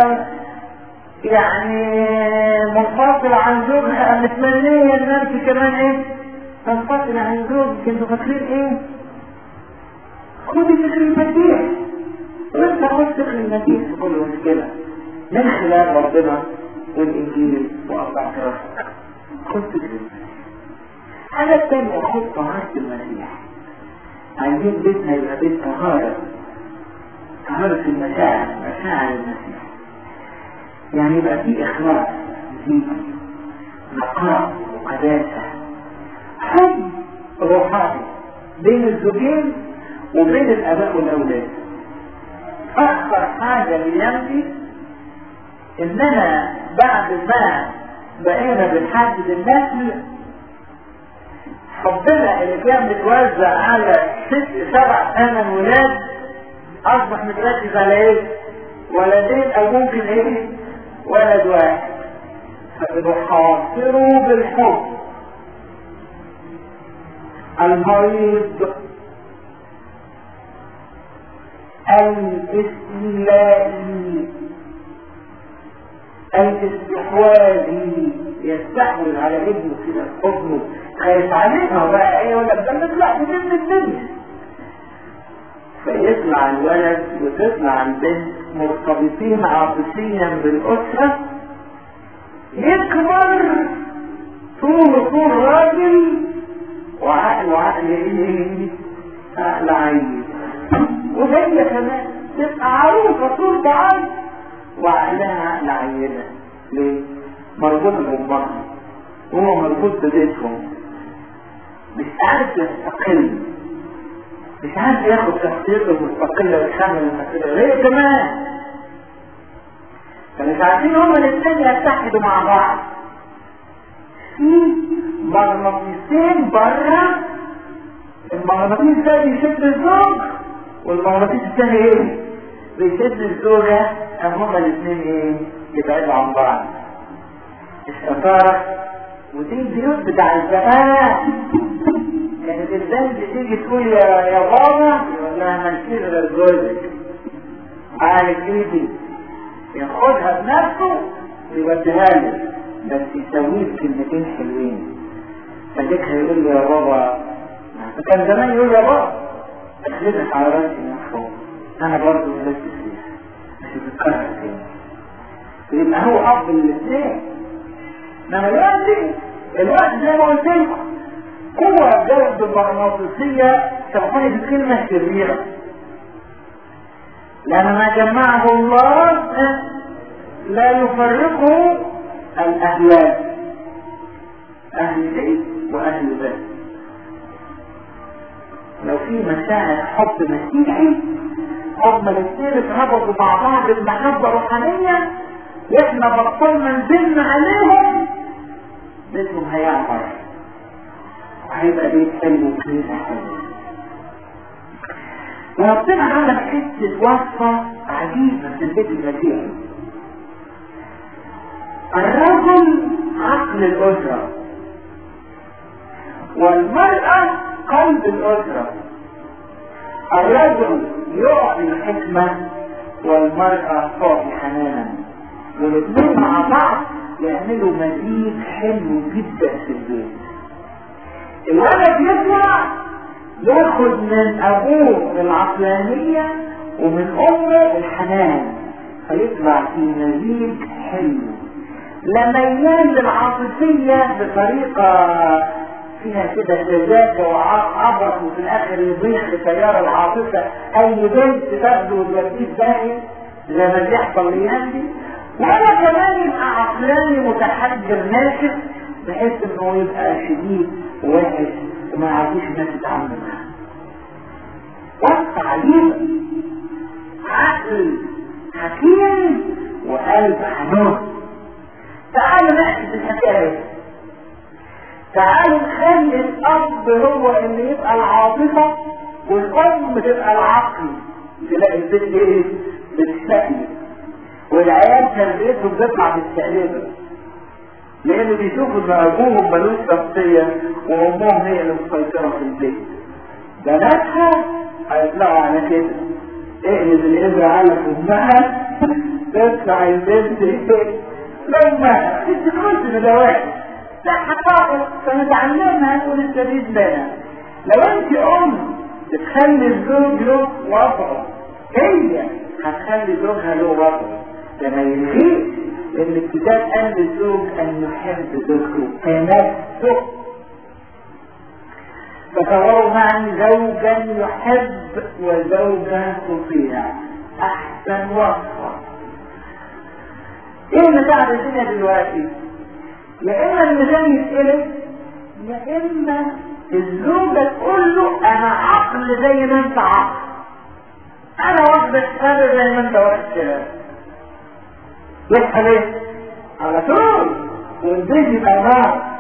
يعني منفصلة عن زوجها متمنية ان انت كمان ايه منفصلة عن زوجك انتوا فاكرين ايه خدي فكر المسيح وانت خد فكر المسيح في كل مشكلة من خلال ربنا والانجيل واطاعة ربك خد فكر المسيح الحاجة الثانية خد طهارة المسيح عايزين بيتنا يبقى بيت طهارة طهارة المشاعر مشاعر المسيح يعني يبقى في إخلاص ذكي نقاء وقداسة حب روحاني بين الزوجين وبين الآباء والأولاد أكثر حاجة ليمضي إننا بعد ما بقينا بنحدد النسل حبنا اللي كان متوزع على ست سبع ثمان ولاد أصبح متركز على إيه؟ ولدين أو ممكن إيه؟ ولد واحد فبنحاصره بالحب المريض الاستيلائي الاستحواذي يستحوذ على ابنه كده في حضنه خايف عليها بقى ايه ولا ده نطلع من الدنيا فيطلع الولد وتطلع البنت مرتبطين عاطفيا بالأسرة يكبر طول طول راجل وعقل وعقل ايه عقل عيل وهي كمان تبقى عروسة طول بعض وعقلها عقل عيلة ليه؟ مربوط بأمها وهو مربوط ببيتهم مش عارف يستقل مش عارف ياخد شخصيته مستقلة ويحمل المسؤولية هي كمان فمش عارفين هما الاثنين يتحدوا مع بعض في مغناطيسين بره المغناطيس ده بيشد الزوج والمغناطيس الثاني ايه؟ بيشد الزوجة أم هما الاثنين ايه؟ يبعدوا عن بعض الشطارة ودي البيوت بتاع الزمان كانت البنت تيجي تقول يا يا بابا يقول لها ما نشيل غير جوزك عارف ايدي ياخدها بنفسه ويوديها له بس يسويه كلمتين حلوين فديك هيقول له يا بابا كان زمان يقول يا بابا اخلصك على راسي من فوق انا برضه لبست فيها مش بتكرر تاني يبقى هو اب الاثنين انما دلوقتي الوقت زي ما قلت لكم قوة الجلد المغناطيسية سامحوني بالكلمة شريرة لأن ما جمعه الله لا يفرقه الأهلان أهل بيت وأهل بيت لو في مشاعر حب مسيحي هم الاثنين اتربطوا مع بعض بمحبة روحانية احنا بطلنا نزلنا عليهم بيتهم هيعمر وهيبقى بيت حلو وكنيسة حلوة وربنا عمل حتة وصفة عجيبة في البيت المسيحي الرجل عقل الأسرة والمرأة قلب الأسرة الرجل يعطي الحكمة والمرأة تعطي حنانا والاثنين مع بعض يعملوا مزيج حلو جدا في البيت الولد يطلع ياخد من ابوه العقلانية ومن امه الحنان فيطلع في مزيج حلو لا ميال للعاطفية بطريقة فيها كده سذاجة وعبط وفي الاخر يضيع لتيار العاطفة اي بنت تاخده وتوديه داهية زي ما بيحصل ليهندي ولا كمان يبقى عقلاني متحجر ناشف بحيث انه يبقى شديد ووحش وما يعرفوش الناس تتعامل معاه وقت عجيبة عقل حكيم وقلب حنون تعالوا نحكي في الحكاية تعالوا نخلي الأب هو اللي يبقى العاطفة والأم تبقى العقل تلاقي البيت ايه؟ بتستقلب والعيال تربيتهم بتطلع بالتقليبة لان بيشوفوا ان ابوهم ملوش شخصيه وامهم هي اللي مسيطره في البيت بناتها هيطلعوا على كده اقلب الابره على امها تطلع البنت لما تدخلش ده واحد لا حقائق سنتعلمها ونستفيد منها لو انت ام بتخلي الزوج له وضعه هي هتخلي زوجها له وضعه ده ما يلغيش ان الكتاب قال للزوج ان يحب زوجته كنفسه تصوروا معي زوجا يحب وزوجة تطيع احسن وصفة ايه اللي بعد الدنيا دلوقتي يا اما الميزان يتقلب يا اما الزوجة تقول له انا عقل زي ما انت عقل انا واخدة شهادة زي ما انت واخد شهادة يحصل ايه؟ على طول والبيت يبقى نار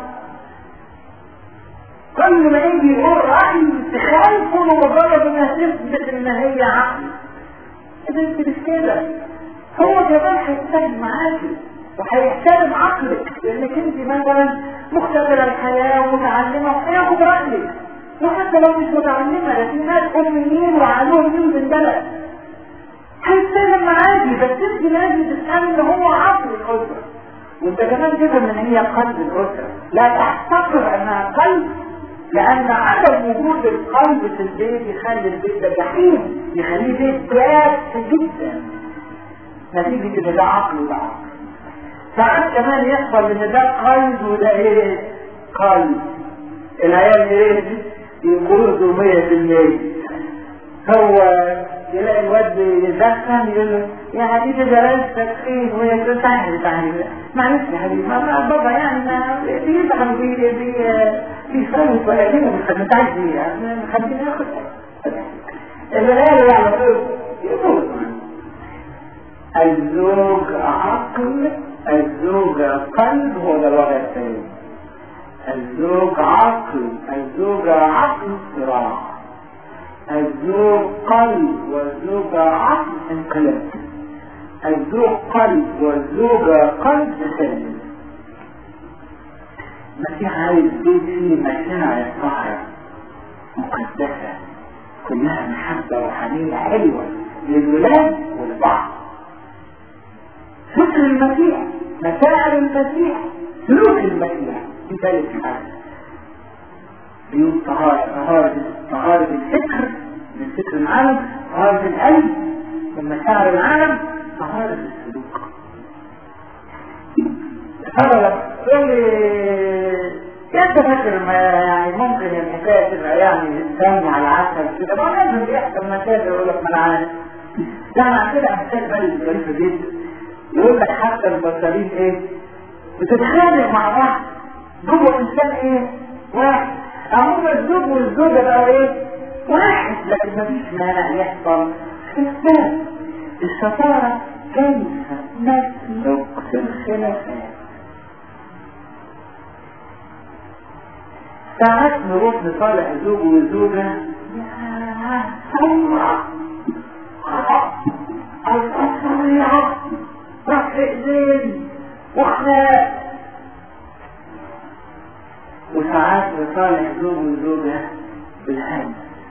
كل ما يجي يقول رأي تخالفه لمجرد انها تثبت ان هي عقل اذا انت مش كده هو كمان هيحتاج معاكي وهيحترم عقلك لانك انت مثلا مختبرة الحياة ومتعلمة وهياخد رأيك وحتى لو مش متعلمة ده في ناس اميين وعلوم مين في البلد هيتكلم معاكي بس انت لازم تفهمي ان هو عقل الاسره وانت كمان تفهم ان هي قلب الاسره لا تحتقر انها قلب لان عدم وجود القلب في البيت يخلي البيت ده جحيم يخليه بيت جاف جدا نتيجه ان ده عقل وده عقل ساعات كمان يحصل ان ده قلب وده ايه قلب العيال ايه يقولوا 100% هو يلاقي الواد يدخن يقول له يا حبيبي بلاش تدخين وهي تقول تعالي تعالي معلش يا حبيبي ما ما بابا يعني ما بيزعل بي بي بيصوت ولا كده مش مش عايز ايه خليني اخد البلاوي على طول يقول الزوج عقل الزوجة قلب هو ده الوضع الثاني الزوج عقل الزوجة عقل صراع الزوج قلب والزوجة عقل انقلاب الزوج قلب والزوجة قلب سلم المسيح عايز بيت فيه مشاعر طاهرة مقدسة كلها محبة وحنية حلوة للولاد والبعض فكر المسيح مشاعر المسيح سلوك المسيح في ثالث حاجة بيوم طهارة طهارة طهارة الفكر من فكر العالم طهارة القلب من مشاعر العالم طهارة السلوك طبعا تقول لي انت فاكر ما يعني ممكن الحكايه تبقى يعني دم على عسل كده ما لازم يحصل مشاكل يقول لك ما انا عارف لا مع كده امثال بلد ظريفه جدا يقول لك حتى البطارين ايه بتتخانق مع بعض جوه الانسان ايه واحد هم الزوج والزوجه بقوا ايه واحد لكن مفيش مانع يحصل خلاف الشطاره كيف نسلك في الخلافات ساعات نروح نصالح زوج وزوجة يا الله الأسرية رفع إيدين وخناق وساعات نصالح زوج وزوجة بالهم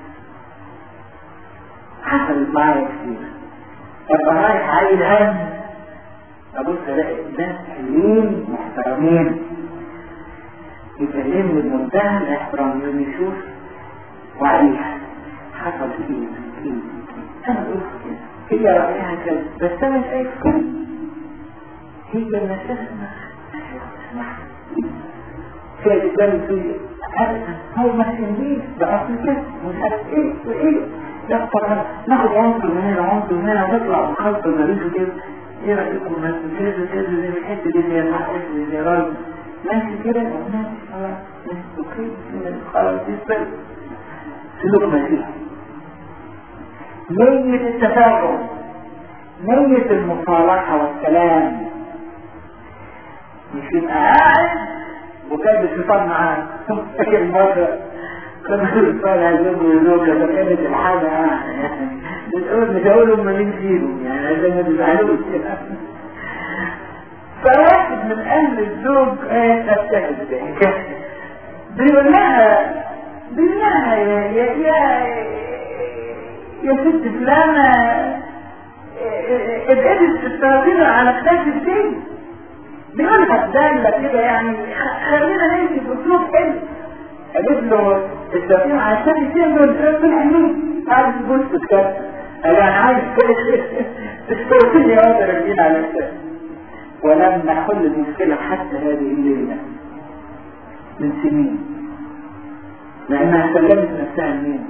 حصلت معايا كتير ابقى رايح عايز هم ابص الاقي ناس حلوين محترمين يكلمني بمنتهى الاحترام يقول لي شوف وعليها حصل فيه فيه انا قلت كده هي رايها كذا بس انا شايف كده هي اللي تسمع كده كان في هو ما تنجيش بأصل كده مش عارف ايه وايه لا طبعا ناخد عنصر من هنا عنصر من هنا ونطلع بخلطة ظريفة كده ايه رأيكم بس كذا كذا زي الحتة دي زي الحتة دي زي راجل ماشي كده ماشي خلاص ماشي اوكي خلاص يسبق سلوك مسيح نية التفاهم نية المصالحة والسلام مش يبقى قاعد وكان الشيطان معاه فاكر مرة كنا بنطلع زوج وزوجة فكانت الحاجة يعني بتقول مش هقول هم مين فيهم يعني عشان ما تزعلوش فواحد من اهل الزوج ابتهد بيقول لها بيقول لها يا يا يا يا ست فلانة ابعدي الستارة على خلاف الدين بيقول لها بدالة كده يعني خلينا نمشي باسلوب حلو قالت له السفينة عشان يتم في الحلول عايز تبص تتكلم قال انا عايز تستوصلني اقدر اجين على الكلام ولم نحل المشكلة حتى هذه الليلة من سنين لأنها سلمت نفسها لمين؟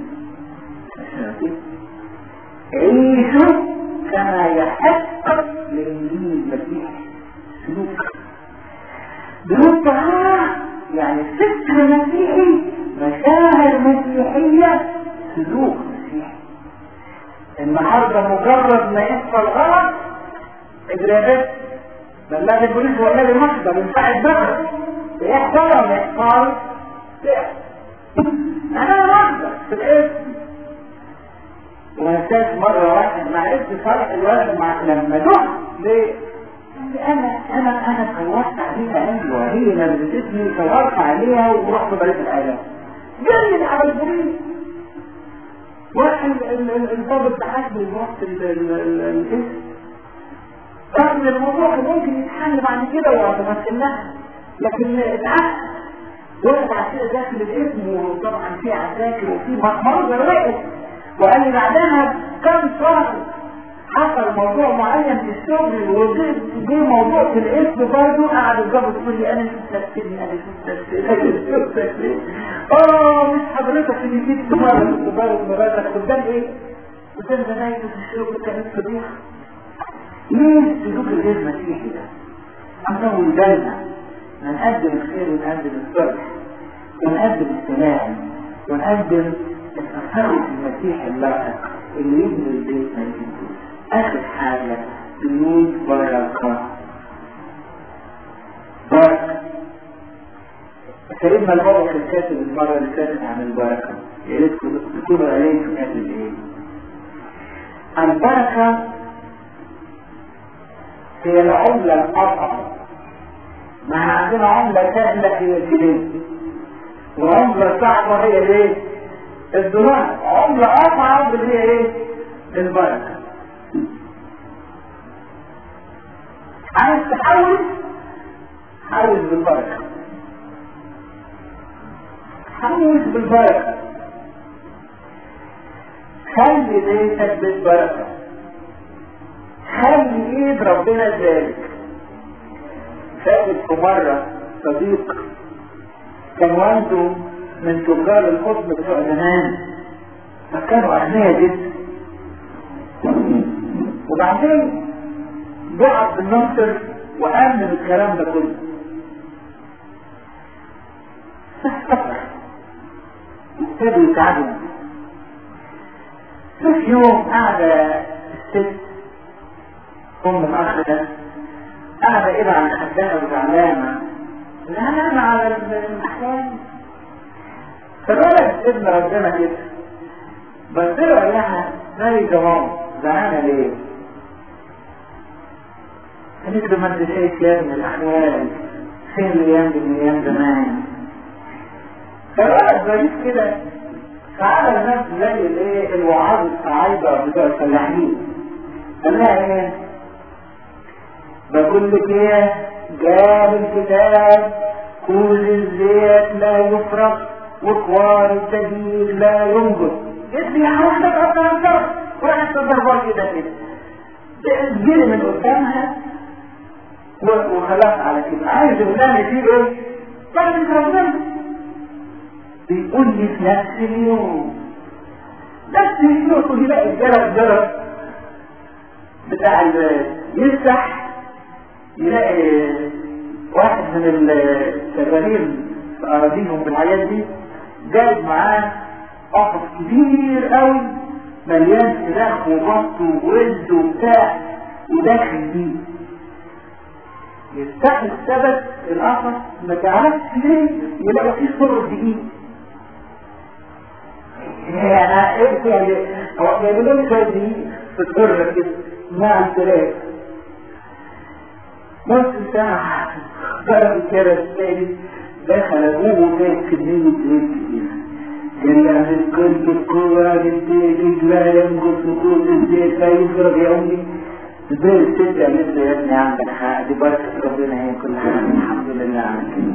عيشوا كما يحق للإنجيل المسيح سلوك سلوك يعني فكر مسيحي مشاعر مسيحية سلوك مسيحي النهارده مجرد ما يحصل غلط اجرابات بلغ البوليس وقال لي محضر ينفعل بقى يحصل ولا يحصل انا محضر في الاسم وانساش مرة واحد ما عرفت صالح الولد مع لما دعت ليه؟ انا انا انا صورت عليها ايوه هي نزلتني صورت عليها ورحت بلد الاعلام جري على البوليس واحد الضابط بحثني ورحت الاسم رغم الموضوع ممكن يتحل بعد كده وتمثلناها لكن اتعقد واحد عسير داخل الاسم وطبعا في عساكر وفي منظر واقف وقال لي بعدها كم شهر حصل موضوع معين في الشغل وجه موضوع في الاسم برضه قعد الضابط يقول لي انا شفت تفسيرني انا شفت تفسيرني انا شفت تفسيرني اه مش حضرتك اللي جيت تمرر تمرر مراتك قدام ايه؟ قدام زمايلي في الشغل كانت فضيحه ليه السلوك الغير مسيحي ده؟ نطول بالنا نقدم الخير ونقدم الصلح ونقدم السلام ونقدم التصرف المسيحي اللائق اللي يبني البيت ما يبنيش اخر حاجه بيوت بركه بركه سيدنا البابا كان كاتب المره اللي فاتت عن البركه يا ريت تكونوا قريتوا كاتب ايه؟ البركه هي العملة الأصعب ما احنا عندنا عملة سهلة هي الجنيه وعملة صعبة هي ايه؟ الدولار عملة أصعب اللي هي ايه؟ البركة عايز تحول حول بالبركة حول بالبركة خلي بيتك بالبركة خلي ايد ربنا ذلك فاتت في مرة صديق كان والده من تجار القطن بتوع زمان فكانوا أغنياء جدا وبعدين ضعف بالنصر وأمن الكلام ده كله ابتدوا يتعبوا في يوم قاعدة الست أم الأخ ده قاعدة إيه عن خدها وزعلانة زعلانة على الأحوال فالولد ابن ربنا كده بس له قال لها زي جمال زعلانة ليه؟ قالت له ما انت شايف يا ابن الأحوال فين الأيام دي من أيام زمان فالولد ظريف كده فعمل نفسه زي الايه الوعاظ الصعايدة بتوع الفلاحين قال لها ايه؟ بقول لك ايه جاب الكتاب كل الزيت لا يفرق وكوار الدجيج لا ينقص قلت لي يعني واحدة تقطع الضرب وراحت تضربها كده كده جري من قدامها وخلاص على كده عايز يقول فيه ايه؟ طيب ربنا بيقول لي في نفس اليوم نفس اليوم يلاقي الجرس جرس بتاع يفتح يلاقي واحد من الشغالين في أراضيهم بالحاجات دي جايب معاه قفص كبير قوي مليان فراخ وبط وولد وبتاع وداخل بيه يفتح السبت القفص ما تعرفش ليه يلاقي فيه صور دقيق يعني ايه يعني هو جايبين لهم شويه دقيق في الدره كده مع الفراخ نص ساعة ضرب كده الثالث دخل ابوه وجايب كمية زيت كتير قال لي كنت القوة بالزيت لا ينقص نقود الزيت لا يفرغ يا امي زي الست قالت له يا ابني عندك حق دي بركة ربنا هي كل حاجة الحمد لله على كده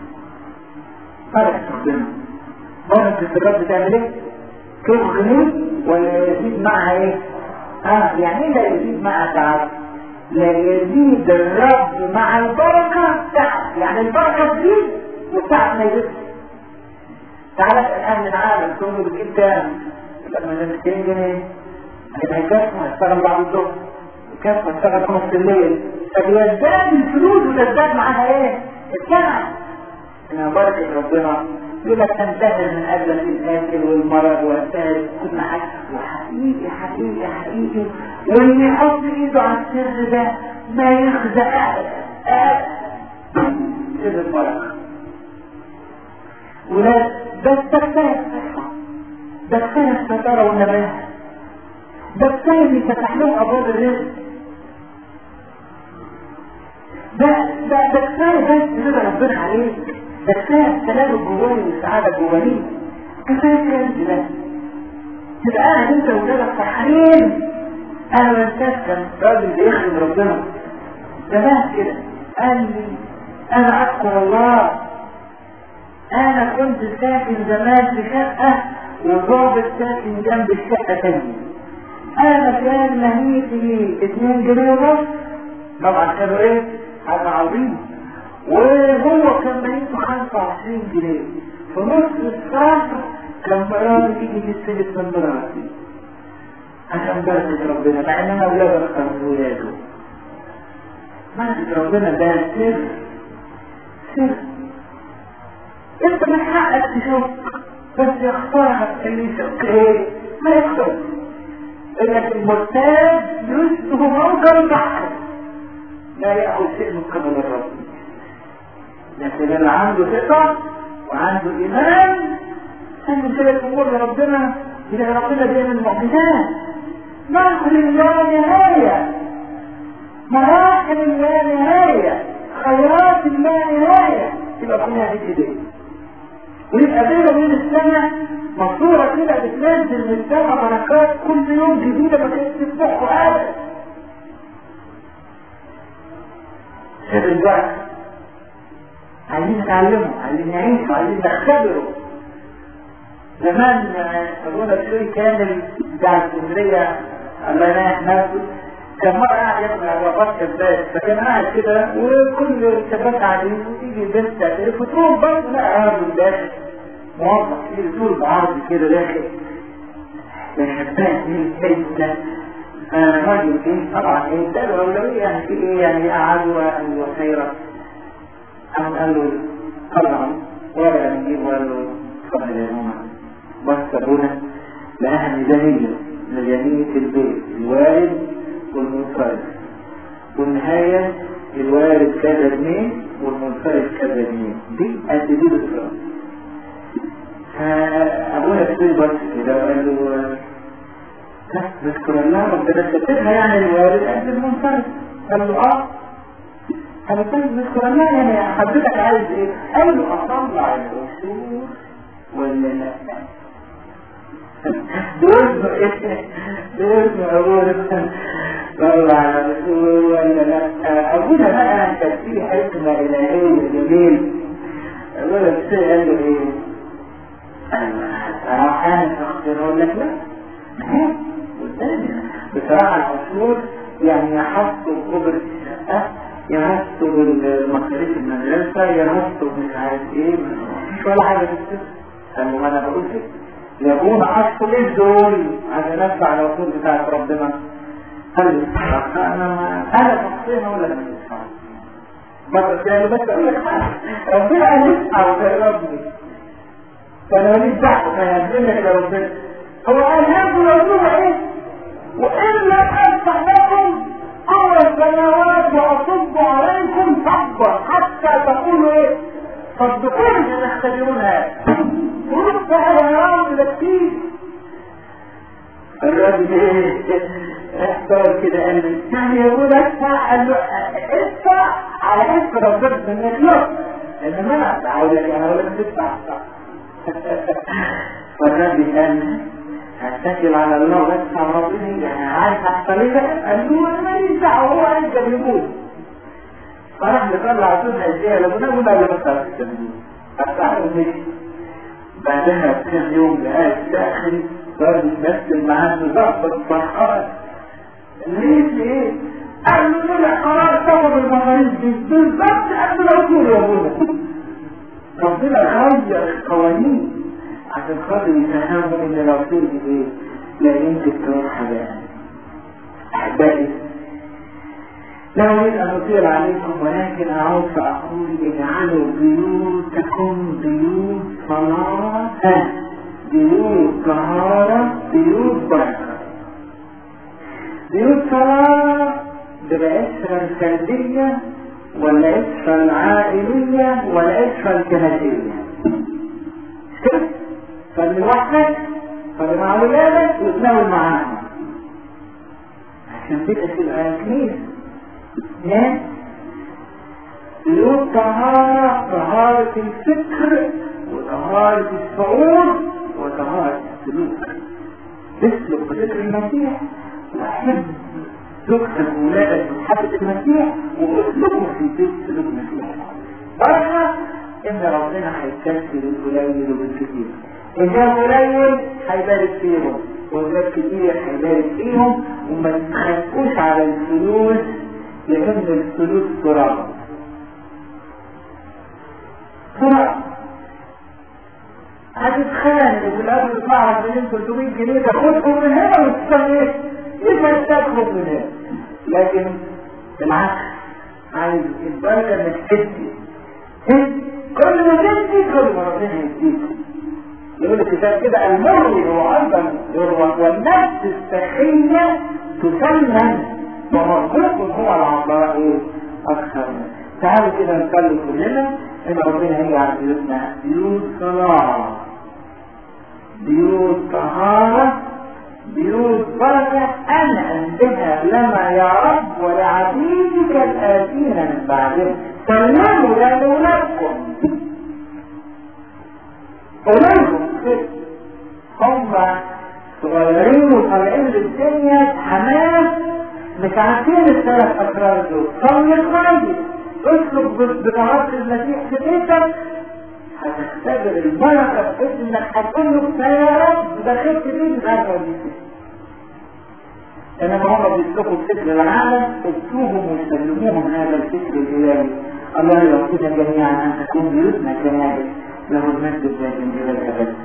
بركة ربنا بركة الرب تعمل ايه؟ كيف غني ولا يزيد معها ايه؟ اه يعني ايه لا يزيد معها تعب؟ لا يزيد الرب مع البركة تعب يعني البركة تزيد والتعب ما يزيدش تعالى الآن العالم تقول له بتجيب كام؟ لما ده 200 جنيه هيكفي هشتغل بعد الظهر يكفي هشتغل خمس الليل طب يزداد الفلوس ويزداد معاها ايه؟ التعب انها بركة ربنا يقول لك تنتهي من اجلك الاكل والمرض وانتهي كل حاجة وحقيقي حقيقي حقيقي واللي يحط ايده على السر ده ما يخزى ابدا ابدا سر البركة ولا ده التكفير ده كفاية الستارة والنبات ده كفاية اللي فتح لهم ابواب الرزق ده ده ده كفاية بس رضا ربنا عليك ده كفاية السلام الجواني والسعادة الجوانية كفاية الكلام ده تبقى قاعد انت وولادك فرحانين انا ما انساش كان راجل بيخدم ربنا زمان كده قال لي انا اذكر الله انا كنت ساكن زمان في شقة والضابط ساكن جنب الشقة تانية انا كان مهيتي اتنين جنيه ونص طبعا كانوا ايه حاجة عظيمة وهو كان مهيته خمسة وعشرين جنيه في نص الساعة كان مراري تيجي تستلف من مراتي عشان بركة ربنا مع ان انا اولاد اكتر من ولاده بركة ربنا ده سر سر انت من حقك تشوف بس يختارها اللي يشوف ايه ما يختار انك المرتاد يسده منكر تحت لا يأخذ شيء من قبل الرب لكن اللي عنده ثقة وعنده إيمان أن كده الأمور لربنا إذا ربنا بيعمل معجزات مراحل لا نهاية مراحل لا نهاية خيرات لا نهاية تبقى كلها في ايديه ويبقى بينه وبين السنة مصورة كده بتنزل من السماء بركات كل يوم جديدة ما كانتش تفتحه أبدا سر البركة عايزين نتعلمه عايزين نعيشه عايزين نختبره زمان ابونا بشوي كامل بتاع اسكندريه الله يريح نفسه كان مرة قاعد ياكل على وقت كباس فكان قاعد كده وكل الشباب قاعدين وتيجي البنت تعترف وتروح برضه لا راجل داخل موظف كده طول بعرض كده داخل يا شباب مين الحته راجل ايه طبعا ايه ده الاولويه يعني في ايه يعني قعدوا قالوا خيرا قام قال له طبعا ورقه نجيب وقال له اتفضل يا ماما بس ابونا لها ميزانيه ميزانيه البيت الوالد والمنفرد والنهايه الوالد كذا جنيه والمنفرد كذا جنيه دي قد دي بالظبط فابونا بيقول بس كده وقال له نذكر الله ربنا كتبها يعني الوالد قد المنفرد قال له اه انا كنت نذكر الله يعني حضرتك عايز ايه قال له اطلع العشور ولا لا بوزنه ايه بوزنه ابونا طلع العشور ولا لا ابونا بقى كان فيه حكمه الهيه جميل ابونا بس قال له ايه صراحة أنا أخبر أقول لك لا بصراحة العصور يعني يحطوا بكبر الشقة يحطوا بالمصاريف المدرسة يحطوا مش عارف ايه مفيش ولا حاجة في السر قالوا ما انا بقول كده يكون عصوا ليه دول عشان ادفع العصور بتاعت ربنا قال لي انا ما انا شخصيا ولا انا مش مرة تاني بس اقول لك ربنا قال يسمع وجربني فانا ماليش دعوه ما يهزمك يا ربنا هو قال هاكل الروح ايه وان لم افتح لكم اول السماوات واصب عليكم صبا حتى تقولوا ايه صدقوني تختبرون هذا ورد هذا يا رب ده كتير الراجل ايه احتار كده قال لي يعني يقول ادفع قال له ادفع على اسم ربنا من يخلق انما انا اقول لك انا اقول لك تدفع صح فالرب قال هتكل على الله بس على ربنا يعني عارف على الطريقه قال له انا ماليش دعوه هو عايز يقول فراح نطلع صوتها ازاي لما نقول لا بس التمرين فتعالوا مشي بعدها بكام يوم لقاك داخل صار يتمثل معاه ضغط الصحات ليه ايه؟ قال له طلع قرار سبب المصاريف دي بالظبط قبل ما يقول يا ابونا ربنا غير القوانين عشان خاطر يفهموا ان الرسول ايه؟ لا يمكن تروح حاجه احبائي لا أريد أن أطيل عليكم ولكن أعود فأقول اجعلوا بيوتكم بيوت صلاة بيوت طهارة بيوت بركة بيوت صلاة بالأسرة الفردية والأسرة العائلية والأسرة الكنسية كده فاللي لوحدك فاللي مع ولادك وتناول معاهم عشان تبقى تبقى كنيسة ناس بيوت طهارة طهارة الفكر وطهارة الشعور وطهارة السلوك تسلك بفكر المسيح وحب زوجتك وولادك بحبة المسيح واسلكوا في بيت سلوك المسيح بركة ان ربنا هيكسر القليل وبالكثير ان كان قليل هيبارك فيهم وإذا كتير هيبارك فيهم وما تخافوش على الفلوس لأن الفلوس تراب تراب هتتخانق والأول يطلع لك 300 جنيه تاخدهم من هنا وتستنى يبقى تاخد من هنا لكن بالعكس عايز البركة انك تدي كل ما تدي كل ما ربنا يديك يقول الكتاب كده المروي هو ايضا يروى والنفس السخية تسمن ومرغوب هو العطاء ايه اكثر تعالوا كده نصلي كلنا ان ربنا يجعل بيوتنا بيوت صلاة بيوت طهارة بيوت بركة أنعم بها لنا يا رب ولعبيدك الآتين من بعدهم سلموا لأولادكم أولادكم هم صغيرين وطالعين للدنيا حماس مش عارفين الثلاث أسرار دول صلي كويس اسلك بطهارة المسيح في بيتك هتختبر البركة بحيث انك هتقول له يا رب دخلت فيه الغرفة دي انما هم بيسلكوا الفكر العالم ادوهم وسلموهم هذا الفكر الالهي الله يوفقنا جميعا ان تكون بيوتنا كذلك له المجد الدائم الى الابد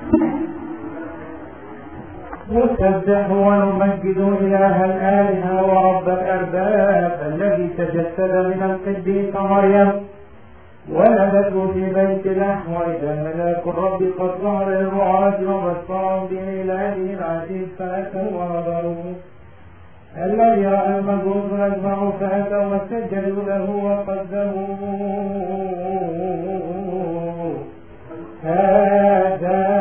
نسبح ونمجد إله الآلهة ورب الأرباب الذي تجسد من القديس مريم ولدته في بيت لحم وإذا ملاك الرب قد ظهر للرعاة وبشرهم بميلاده العزيز فأتوا ونظروا الذي رأى المجوس أجمعوا فأتوا وسجدوا له وقدموا هذا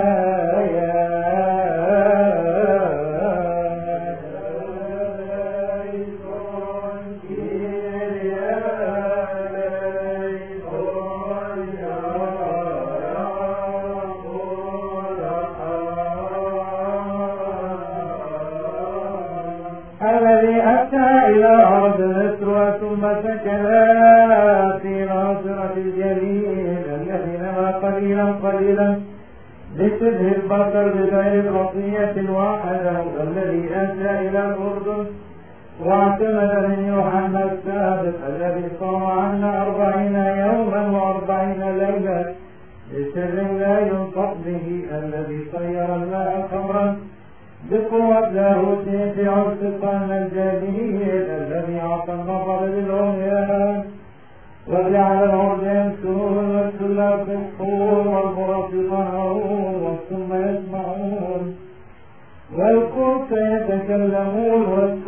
الذي أتى إلى أرض مصر ثم سكن في ناصرة الجليل الذي نما قليلا قليلا بشبه البصر بغير خطية وحده الذي أتى إلى الأردن واعتمد من يوحنا السابق الذي صام عنا أربعين يوما وأربعين ليلة بسر لا ينطق به الذي صير الماء خمرا بقوة لاهوته في عرس القرن الجاهلية الذي أعطى النظر للعميان وجعل العرض يمسون والسلاك الصور والبرص ظهرون ثم يسمعون والقرص يتكلمون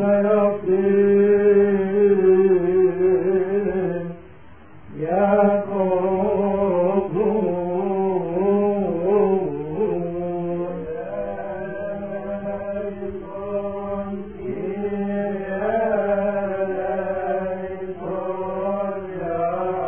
والشياطين يخرجون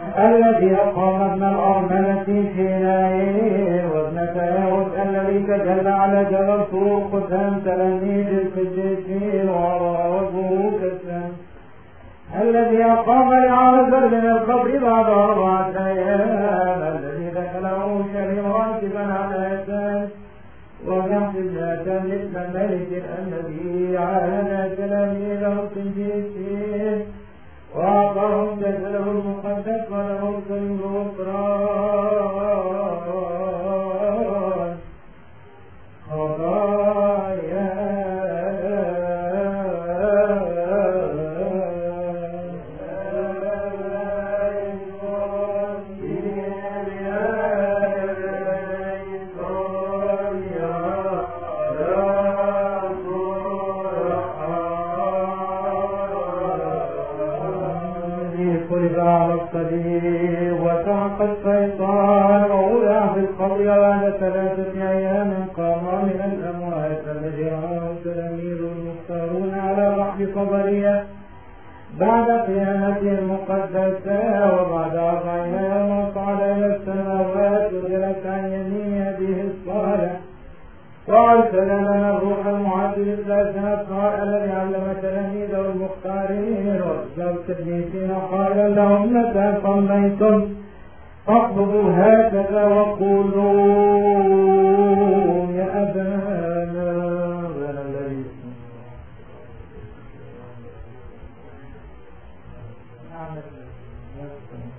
الذي أقام ابن الأرملة في نايل وابن تياوز الذي تجلى على جبل طور قدام تلاميذ القديسين وأبوه كالسن الذي أقام لعازر من القبر بعد أربعة أيام الذي دخله شريم راكبا على يسار ويحسب ذاتا مثل ملك الذي على تلاميذه القديسين وأعطاهم جسده المقدس وله كل غفران خطايا فرض على الصليب وتعقى الشيطان ووضع في القبر بعد ثلاثة أيام قام من الأموات الذي رآه تلاميذ المختارون على بحر قبرية بعد قيامته المقدسة وبعد أربعين يوما صعد إلى السماوات وجلس عن يمين يده الصالح وأرسل لنا الروح المعد للثلاث أسرار الذي علم تلاميذه المختارين وأرسل التدليسين قال لهم متى صليتم فاطلبوا هكذا وقولوا يا أبانا أبانا الذي نعم